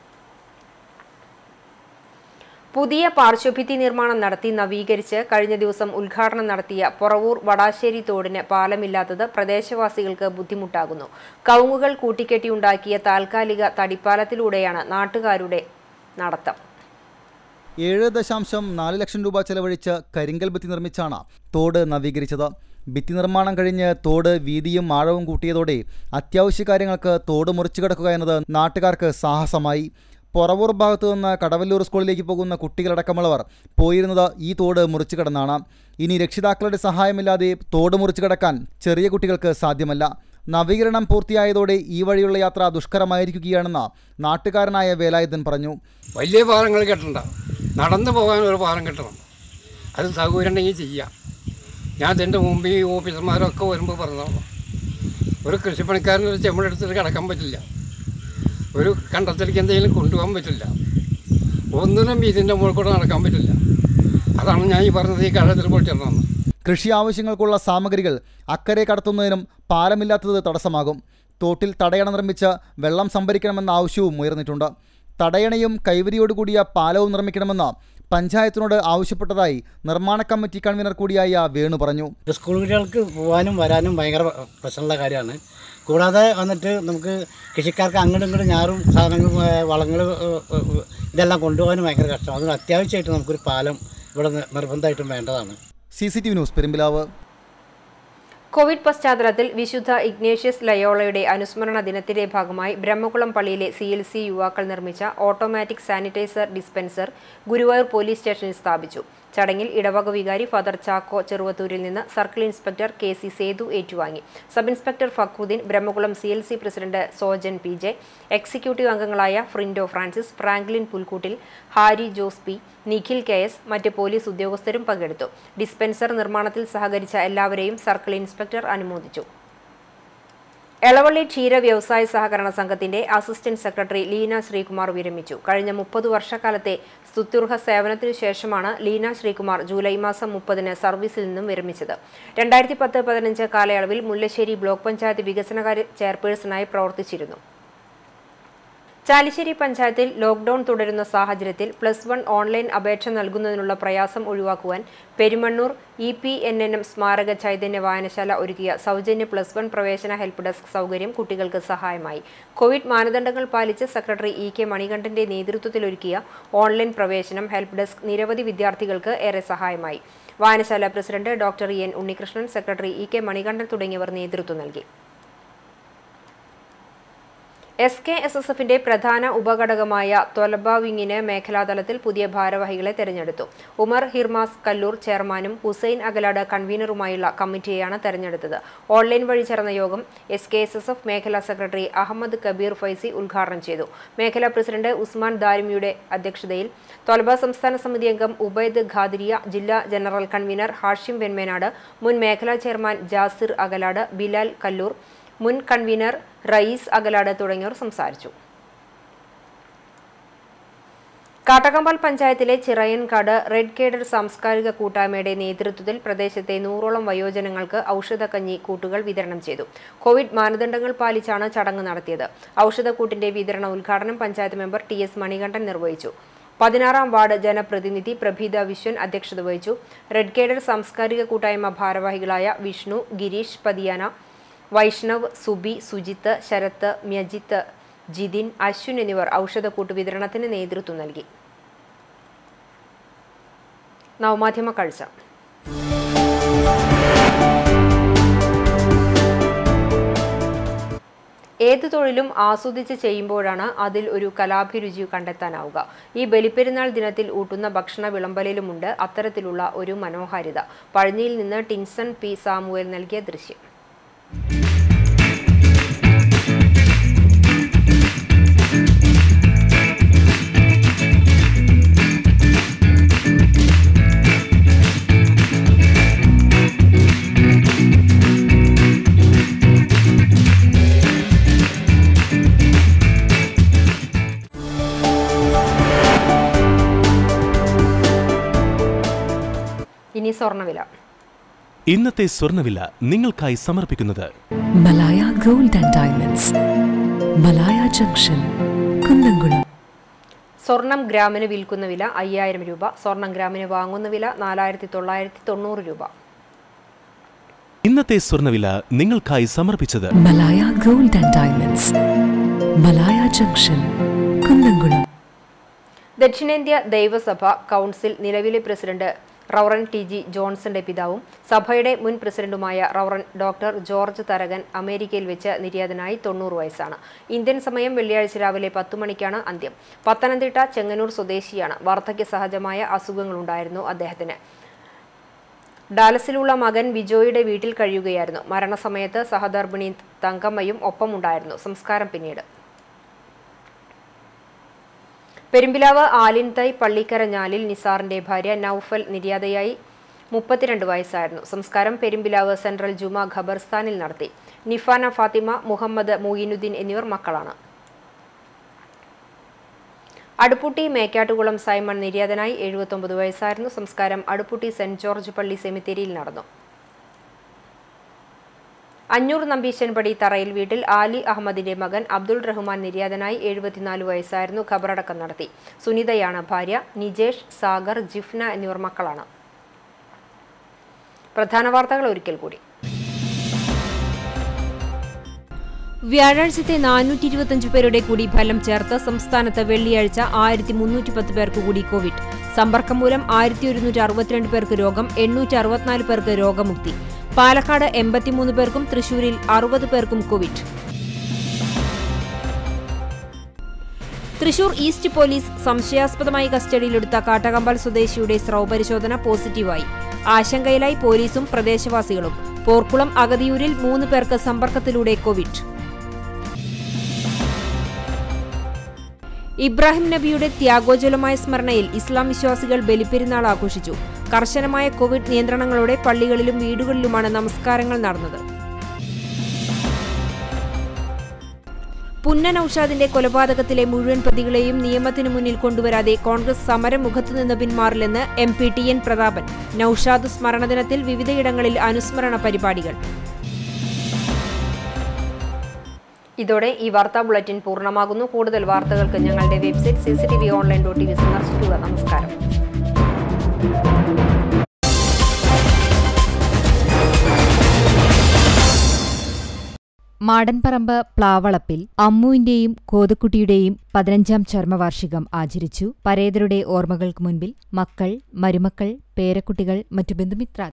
പുതിയ പാർശ്വഭിത്തി നിർമ്മാണം നടത്തി നവീകരിച്ച് കഴിഞ്ഞ ദിവസം ഉദ്ഘാടനം നടത്തിയ പൊറവൂർ വടാശ്ശേരി തോടിന് പാലമില്ലാത്തത് പ്രദേശവാസികൾക്ക് ബുദ്ധിമുട്ടാകുന്നു കവുങ്ങുകൾ കൂട്ടിക്കെട്ടിയുണ്ടാക്കിയ താൽക്കാലിക തടിപ്പാലത്തിലൂടെയാണ് നാട്ടുകാരുടെ നടത്തം ഏഴ് ദശാംശം നാല് ലക്ഷം രൂപ ചെലവഴിച്ച് കരിങ്കൽ ഭിത്തി നിർമ്മിച്ചാണ് തോട് നവീകരിച്ചത് ഭിത്തി നിർമ്മാണം കഴിഞ്ഞ് തോട് വീതിയും ആഴവും കൂട്ടിയതോടെ അത്യാവശ്യ കാര്യങ്ങൾക്ക് തോട് മുറിച്ചു കിടക്കുക എന്നത് നാട്ടുകാർക്ക് സാഹസമായി പൊറവൂർ ഭാഗത്തു നിന്ന് കടവല്ലൂർ സ്കൂളിലേക്ക് പോകുന്ന കുട്ടികളടക്കമുള്ളവർ പോയിരുന്നത് ഈ തോട് മുറിച്ചു കിടന്നാണ് ഇനി രക്ഷിതാക്കളുടെ സഹായമില്ലാതെ തോട് മുറിച്ചു കിടക്കാൻ ചെറിയ കുട്ടികൾക്ക് സാധ്യമല്ല നവീകരണം പൂർത്തിയായതോടെ ഈ വഴിയുള്ള യാത്ര ദുഷ്കരമായിരിക്കുകയാണെന്ന് നാട്ടുകാരനായ വേലായുധൻ പറഞ്ഞു വലിയ പാലങ്ങൾ കെട്ടണ്ട നടന്നു പോകാൻ ഒരു പാലം കെട്ടണം അത് സൗകര്യം ഉണ്ടെങ്കിൽ ചെയ്യാം ഞാൻ ഇതിൻ്റെ മുമ്പ് ഈ ഓഫീസർമാരൊക്കെ വരുമ്പോൾ പറഞ്ഞതാണ് ഒരു കൃഷിപ്പണിക്കാരന് ഒരു ചെമ്മടെടുത്തിട്ട് കിടക്കാൻ പറ്റില്ല ഒരു കണ്ടത്തിലേക്ക് എന്തെങ്കിലും കൊണ്ടുപോകാൻ പറ്റില്ല ഒന്നിനും ഇതിൻ്റെ മുകളിൽ കൂടെ നടക്കാൻ പറ്റില്ല അതാണ് ഞാൻ ഈ പറഞ്ഞത് ഈ കഴത്തിൽ പൊളിച്ചിടണമെന്ന് കൃഷി ആവശ്യങ്ങൾക്കുള്ള സാമഗ്രികൾ അക്കരെ കടത്തുന്നതിനും പാലമില്ലാത്തത് തടസ്സമാകും തോട്ടിൽ തടയണ നിർമ്മിച്ച് വെള്ളം സംഭരിക്കണമെന്ന ആവശ്യവും ഉയർന്നിട്ടുണ്ട് തടയണയും കൈവരിയോടുകൂടിയ പാലവും നിർമ്മിക്കണമെന്ന് പഞ്ചായത്തിനോട് ആവശ്യപ്പെട്ടതായി നിർമ്മാണ കമ്മിറ്റി കൺവീനർ കൂടിയായ വേണു പറഞ്ഞു സ്കൂൾ കുട്ടികൾക്ക് പോകാനും വരാനും ഭയങ്കര പ്രശ്നമുള്ള കാര്യമാണ് കൂടാതെ വന്നിട്ട് നമുക്ക് കൃഷിക്കാർക്ക് അങ്ങോട്ടും ഇങ്ങോട്ടും ഞാറും സാധനങ്ങളും വളങ്ങൾ ഇതെല്ലാം കൊണ്ടുപോകാനും ഭയങ്കര കഷ്ടമാണ് അതുകൊണ്ട് അത്യാവശ്യമായിട്ട് നമുക്കൊരു പാലം ഇവിടെ നി- നിർബന്ധമായിട്ടും വേണ്ടതാണ് C C T V news Perumpilavu Covid പശ്ചാത്തലത്തിൽ വിശുദ്ധ ഇഗ്നേഷ്യസ് ലയോളയുടെ അനുസ്മരണ ദിനത്തിന്റെ ഭാഗമായി ബ്രഹ്മകുളം പള്ളിയിലെ സി എൽ സി യുവാക്കൾ നിർമ്മിച്ച automatic sanitiser dispenser Guruvayur police സ്റ്റേഷനിൽ സ്ഥാപിച്ചു ചടങ്ങിൽ ഇടവക വികാരി ഫാദർ ചാക്കോ ചെറുവത്തൂരിൽ നിന്ന് circle inspector K C Sethu ഏറ്റുവാങ്ങി sub inspector Fakhruddin Brahmakulam C L C president Sojan P J executive അംഗങ്ങളായ Frindo Francis Franklin Pulkoottil Harry Jose P Nikhil K S മറ്റ് പോലീസ് ഉദ്യോഗസ്ഥരും പങ്കെടുത്തു ഡിസ്പെൻസർ നിർമ്മാണത്തിൽ സഹകരിച്ച എല്ലാവരെയും സർക്കിൾ ഇൻസ്പെക്ടർ അനുമോദിച്ചു എളവള്ളി ക്ഷീര വ്യവസായ സഹകരണ സംഘത്തിന്റെ അസിസ്റ്റന്റ് സെക്രട്ടറി ലീന ശ്രീകുമാർ വിരമിച്ചു കഴിഞ്ഞ മുപ്പത് വർഷക്കാലത്തെ സ്തുത്യർഹ സേവനത്തിനു ശേഷമാണ് ലീന ശ്രീകുമാർ ജൂലൈ മാസം മുപ്പതിന് സർവീസിൽ നിന്നും വിരമിച്ചത് രണ്ടായിരത്തി പത്ത് പതിനഞ്ച് കാലയളവിൽ മുല്ലശ്ശേരി ബ്ലോക്ക് പഞ്ചായത്ത് വികസനകാര്യ ചെയർപേഴ്സണായി പ്രവർത്തിച്ചിരുന്നു ചാലിശ്ശേരി പഞ്ചായത്തിൽ ലോക്ഡൌൺ തുടരുന്ന സാഹചര്യത്തിൽ പ്ലസ് വൺ ഓൺലൈൻ അപേക്ഷ നൽകുന്നതിനുള്ള പ്രയാസം ഒഴിവാക്കുവാൻ Perumannur E P N N M സ്മാരക ചൈതന്യ വായനശാല ഒരുക്കിയ സൗജന്യ പ്ലസ് വൺ പ്രവേശന ഹെൽപ്പ് ഡെസ്ക് സൗകര്യം കുട്ടികൾക്ക് സഹായമായി കോവിഡ് മാനദണ്ഡങ്ങൾ പാലിച്ച് സെക്രട്ടറി ഇ കെ മണികണ്ഠന്റെ നേതൃത്വത്തിലൊരുക്കിയ ഓൺലൈൻ പ്രവേശനം ഹെൽപ്പ് ഡെസ്ക് നിരവധി വിദ്യാർത്ഥികൾക്ക് ഏറെ സഹായമായി വായനശാല president doctor N Unnikrishnan secretary E K Manikandan തുടങ്ങിയവർ നേതൃത്വം നൽകി എസ് കെ എസ് എസ് എഫിന്റെ പ്രധാന ഉപഘടകമായ തൊലബ വിങ്ങിന് മേഖലാതലത്തിൽ പുതിയ ഭാരവാഹികളെ തെരഞ്ഞെടുത്തു ഉമർ ഹിർമാസ് കല്ലൂർ ചെയർമാനും ഹുസൈൻ അഗലാട് കൺവീനറുമായുള്ള കമ്മിറ്റിയെയാണ് തെരഞ്ഞെടുത്തത് ഓൺലൈൻ വഴി ചേർന്ന യോഗം S K S S F മേഖലാ സെക്രട്ടറി അഹമ്മദ് കബീർ ഫൈസി ഉദ്ഘാടനം ചെയ്തു മേഖലാ പ്രസിഡന്റ് ഉസ്മാൻ ദാരിമിയുടെ അധ്യക്ഷതയിൽ തൊലബ സംസ്ഥാന സമിതി അംഗം ഉബൈദ് ഖാദിരിയ ജില്ലാ ജനറൽ കൺവീനർ ഹാഷിം വെൺമേനാട് മുൻ മേഖലാ ചെയർമാൻ ജാസിർ അഗലാട് ബിലാൽ കല്ലൂർ മുൻ കൺവീനർ റയീസ് അഗലാട് തുടങ്ങിയവർ സംസാരിച്ചു കാട്ടകമ്പാൽ പഞ്ചായത്തിലെ ചിറയൻകാട് റെഡ് കേഡർ സാംസ്കാരിക കൂട്ടായ്മയുടെ നേതൃത്വത്തിൽ പ്രദേശത്തെ നൂറോളം വയോജനങ്ങൾക്ക് ഔഷധക്കഞ്ഞി കൂട്ടുകൾ വിതരണം ചെയ്തു കോവിഡ് മാനദണ്ഡങ്ങൾ പാലിച്ചാണ് ചടങ്ങ് നടത്തിയത് ഔഷധക്കൂട്ടിന്റെ വിതരണ ഉദ്ഘാടനം panchayat member T S Manikandan നിർവഹിച്ചു പതിനാറാം വാർഡ് ജനപ്രതിനിധി പ്രഭീത വിശ്വൻ അധ്യക്ഷത വഹിച്ചു റെഡ് കേഡർ സാംസ്കാരിക കൂട്ടായ്മ ഭാരവാഹികളായ വിഷ്ണു ഗിരീഷ് പതിയാന വൈഷ്ണവ് സുബി സുജിത്ത് ശരത്ത് മ്യജിത്ത് ജിതിൻ അശ്വിൻ എന്നിവർ ഔഷധക്കൂട്ട് വിതരണത്തിന് നേതൃത്വം നൽകി നവമാധ്യമ കാഴ്ച ഏത് തൊഴിലും ആസ്വദിച്ച് ചെയ്യുമ്പോഴാണ് അതിൽ ഒരു കലാഭിരുചി കണ്ടെത്താനാവുക ഈ ബലിപ്പെരുന്നാൾ ദിനത്തിൽ ഊട്ടുന്ന ഭക്ഷണ വിളമ്പലിലുമുണ്ട് അത്തരത്തിലുള്ള ഒരു മനോഹാരിത പഴഞ്ഞിയിൽ നിന്ന് ടിൻസൺ പി സാമുവേൽ നൽകിയ ദൃശ്യം ഇനി സ്വർണ്ണവില ഇന്നത്തെ സ്വർണ്ണവില നിങ്ങൾക്കായി സമർപ്പിക്കുന്നത് Malaya gold and diamonds Malaya junction Kunnamkulam സ്വർണം ഗ്രാമിന് വിൽക്കുന്ന വില അയ്യായിരം രൂപ സ്വർണം ഗ്രാമിന് വാങ്ങുന്ന വില നാലായിരത്തി തൊള്ളായിരത്തി തൊണ്ണൂറ് രൂപ ഇന്നത്തെ സ്വർണ്ണവില നിങ്ങൾക്കായി സമർപ്പിച്ചത് Malaya gold and diamonds Malaya junction Kunnamkulam ദക്ഷിണേന്ത്യ ദൈവസഭ കൗൺസിൽ നിലവിലെ പ്രസിഡന്റ് റവറൻ ടി ജി ജോൺസന്റെ പിതാവും സഭയുടെ മുൻ പ്രസിഡന്റുമായ റവറൻ ഡോക്ടർ ജോർജ് തരകൻ അമേരിക്കയിൽ വെച്ച് നിര്യാതനായി തൊണ്ണൂറ് വയസ്സാണ് ഇന്ത്യൻ സമയം വെള്ളിയാഴ്ച രാവിലെ പത്തു മണിക്കാണ് അന്ത്യം പത്തനംതിട്ട ചെങ്ങന്നൂർ സ്വദേശിയാണ് വാർദ്ധക്യ സഹജമായ അസുഖങ്ങളുണ്ടായിരുന്നു അദ്ദേഹത്തിന് ഡാലസിലുള്ള മകൻ വിജോയുടെ വീട്ടിൽ കഴിയുകയായിരുന്നു മരണസമയത്ത് സഹധർമ്മിണി തങ്കമ്മയും ഒപ്പമുണ്ടായിരുന്നു സംസ്കാരം പിന്നീട് പെരുമ്പിലാവ് ആലിൻതൈ പള്ളിക്കര ഞാലിൽ നിസാറിന്റെ ഭാര്യ നൌഫൽ നിര്യാതയായി മുപ്പത്തിരണ്ട് വയസ്സായിരുന്നു സംസ്കാരം പെരുമ്പിലാവ് സെൻട്രൽ ജുമാ ഖബർസ്ഥാനിൽ നടത്തി നിഫാന ഫാത്തിമ മുഹമ്മദ് മൊയ്നുദ്ദീൻ എന്നിവർ മക്കളാണ് അടുപ്പുട്ടി മേക്കാട്ടുകുളം സൈമൺ നിര്യാതനായി എഴുപത്തൊമ്പത് വയസ്സായിരുന്നു സംസ്കാരം അടുപ്പുട്ടി സെന്റ് ജോർജ് പള്ളി സെമിത്തേരിയിൽ നടന്നു അഞ്ഞൂർ നമ്പീശൻപടി തറയിൽ വീട്ടിൽ ആലി അഹമ്മദിന്റെ മകൻ അബ്ദുൾ റഹ്മാൻ നിര്യാതനായി എഴുപത്തിനാല് വയസ്സായിരുന്നു ഖബറടക്കം നടത്തി സുനിതയാണ് ഭാര്യ നിജേഷ് സാഗർ ജിഫ്ന എന്നിവർ മക്കളാണ് പ്രധാന വാർത്തകൾ ഒരിക്കൽ കൂടി വ്യാഴാഴ്ചത്തെ നാനൂറ്റി ഇരുപത്തിയഞ്ച് പേരുടെ കൂടി ഫലം ചേർത്ത് സംസ്ഥാനത്ത് വെള്ളിയാഴ്ച ആയിരത്തി മുന്നൂറ്റി പത്ത് പേർക്ക് കൂടി കോവിഡ് സമ്പർക്കം മൂലം ആയിരത്തി ഒരുന്നൂറ്റി അറുപത്തിരണ്ട് പേർക്ക് രോഗം എണ്ണൂറ്റി അറുപത്തിനാല് പേർക്ക് രോഗമുക്തി പാലക്കാട് എൺപത്തിമൂന്ന് പേർക്കും തൃശൂരിൽ അറുപത് പേർക്കും കോവിഡ് തൃശൂർ ഈസ്റ്റ് പോലീസ് സംശയാസ്പദമായി കസ്റ്റഡിയിലെടുത്ത കാട്ടകമ്പാൽ സ്വദേശിയുടെ സ്രവ പരിശോധന പോസിറ്റീവായി ആശങ്കയിലായി പോലീസും പ്രദേശവാസികളും പോർക്കുളം അഗതിയൂരിൽ മൂന്ന് പേർക്ക് സമ്പർക്കത്തിലൂടെ കോവിഡ് ഇബ്രാഹിം നബിയുടെ ത്യാഗോജ്വലമായ സ്മരണയിൽ ഇസ്ലാം വിശ്വാസികൾ ബലിപ്പെരുന്നാൾ ആഘോഷിച്ചു കർശനമായ കോവിഡ് നിയന്ത്രണങ്ങളോടെ പള്ളികളിലും വീടുകളിലുമാണ് നമസ്കാരങ്ങൾ നടന്നത് പുന്ന നൌഷാദിന്റെ കൊലപാതകത്തിലെ മുഴുവൻ പ്രതികളെയും നിയമത്തിന് മുന്നിൽ കൊണ്ടുവരാതെ കോൺഗ്രസ് സമരമുഖത്തു നിന്ന് പിന്മാറില്ലെന്ന് M P T N Prathapan Noushad സ്മരണദിനത്തിൽ വിവിധയിടങ്ങളിൽ അനുസ്മരണ പരിപാടികൾ ഇതോടെ ഈ വാർത്താ ബുള്ളറ്റിൻ പൂർണ്ണമാകുന്നു കൂടുതൽ വാർത്തകൾക്ക് ഞങ്ങളുടെ website C C T V online dot T V സന്ദർശിക്കുക നമസ്കാരം മാടൻപറമ്പ് പ്ലാവളപ്പിൽ അമ്മുവിന്റെയും കോതക്കുട്ടിയുടെയും പതിനഞ്ചാം ചർമ്മവാർഷികം ആചരിച്ചു പരേതരുടെ ഓർമ്മകൾക്ക് മുൻപിൽ മക്കൾ മരുമക്കൾ പേരക്കുട്ടികൾ മറ്റു ബന്ധുമിത്ര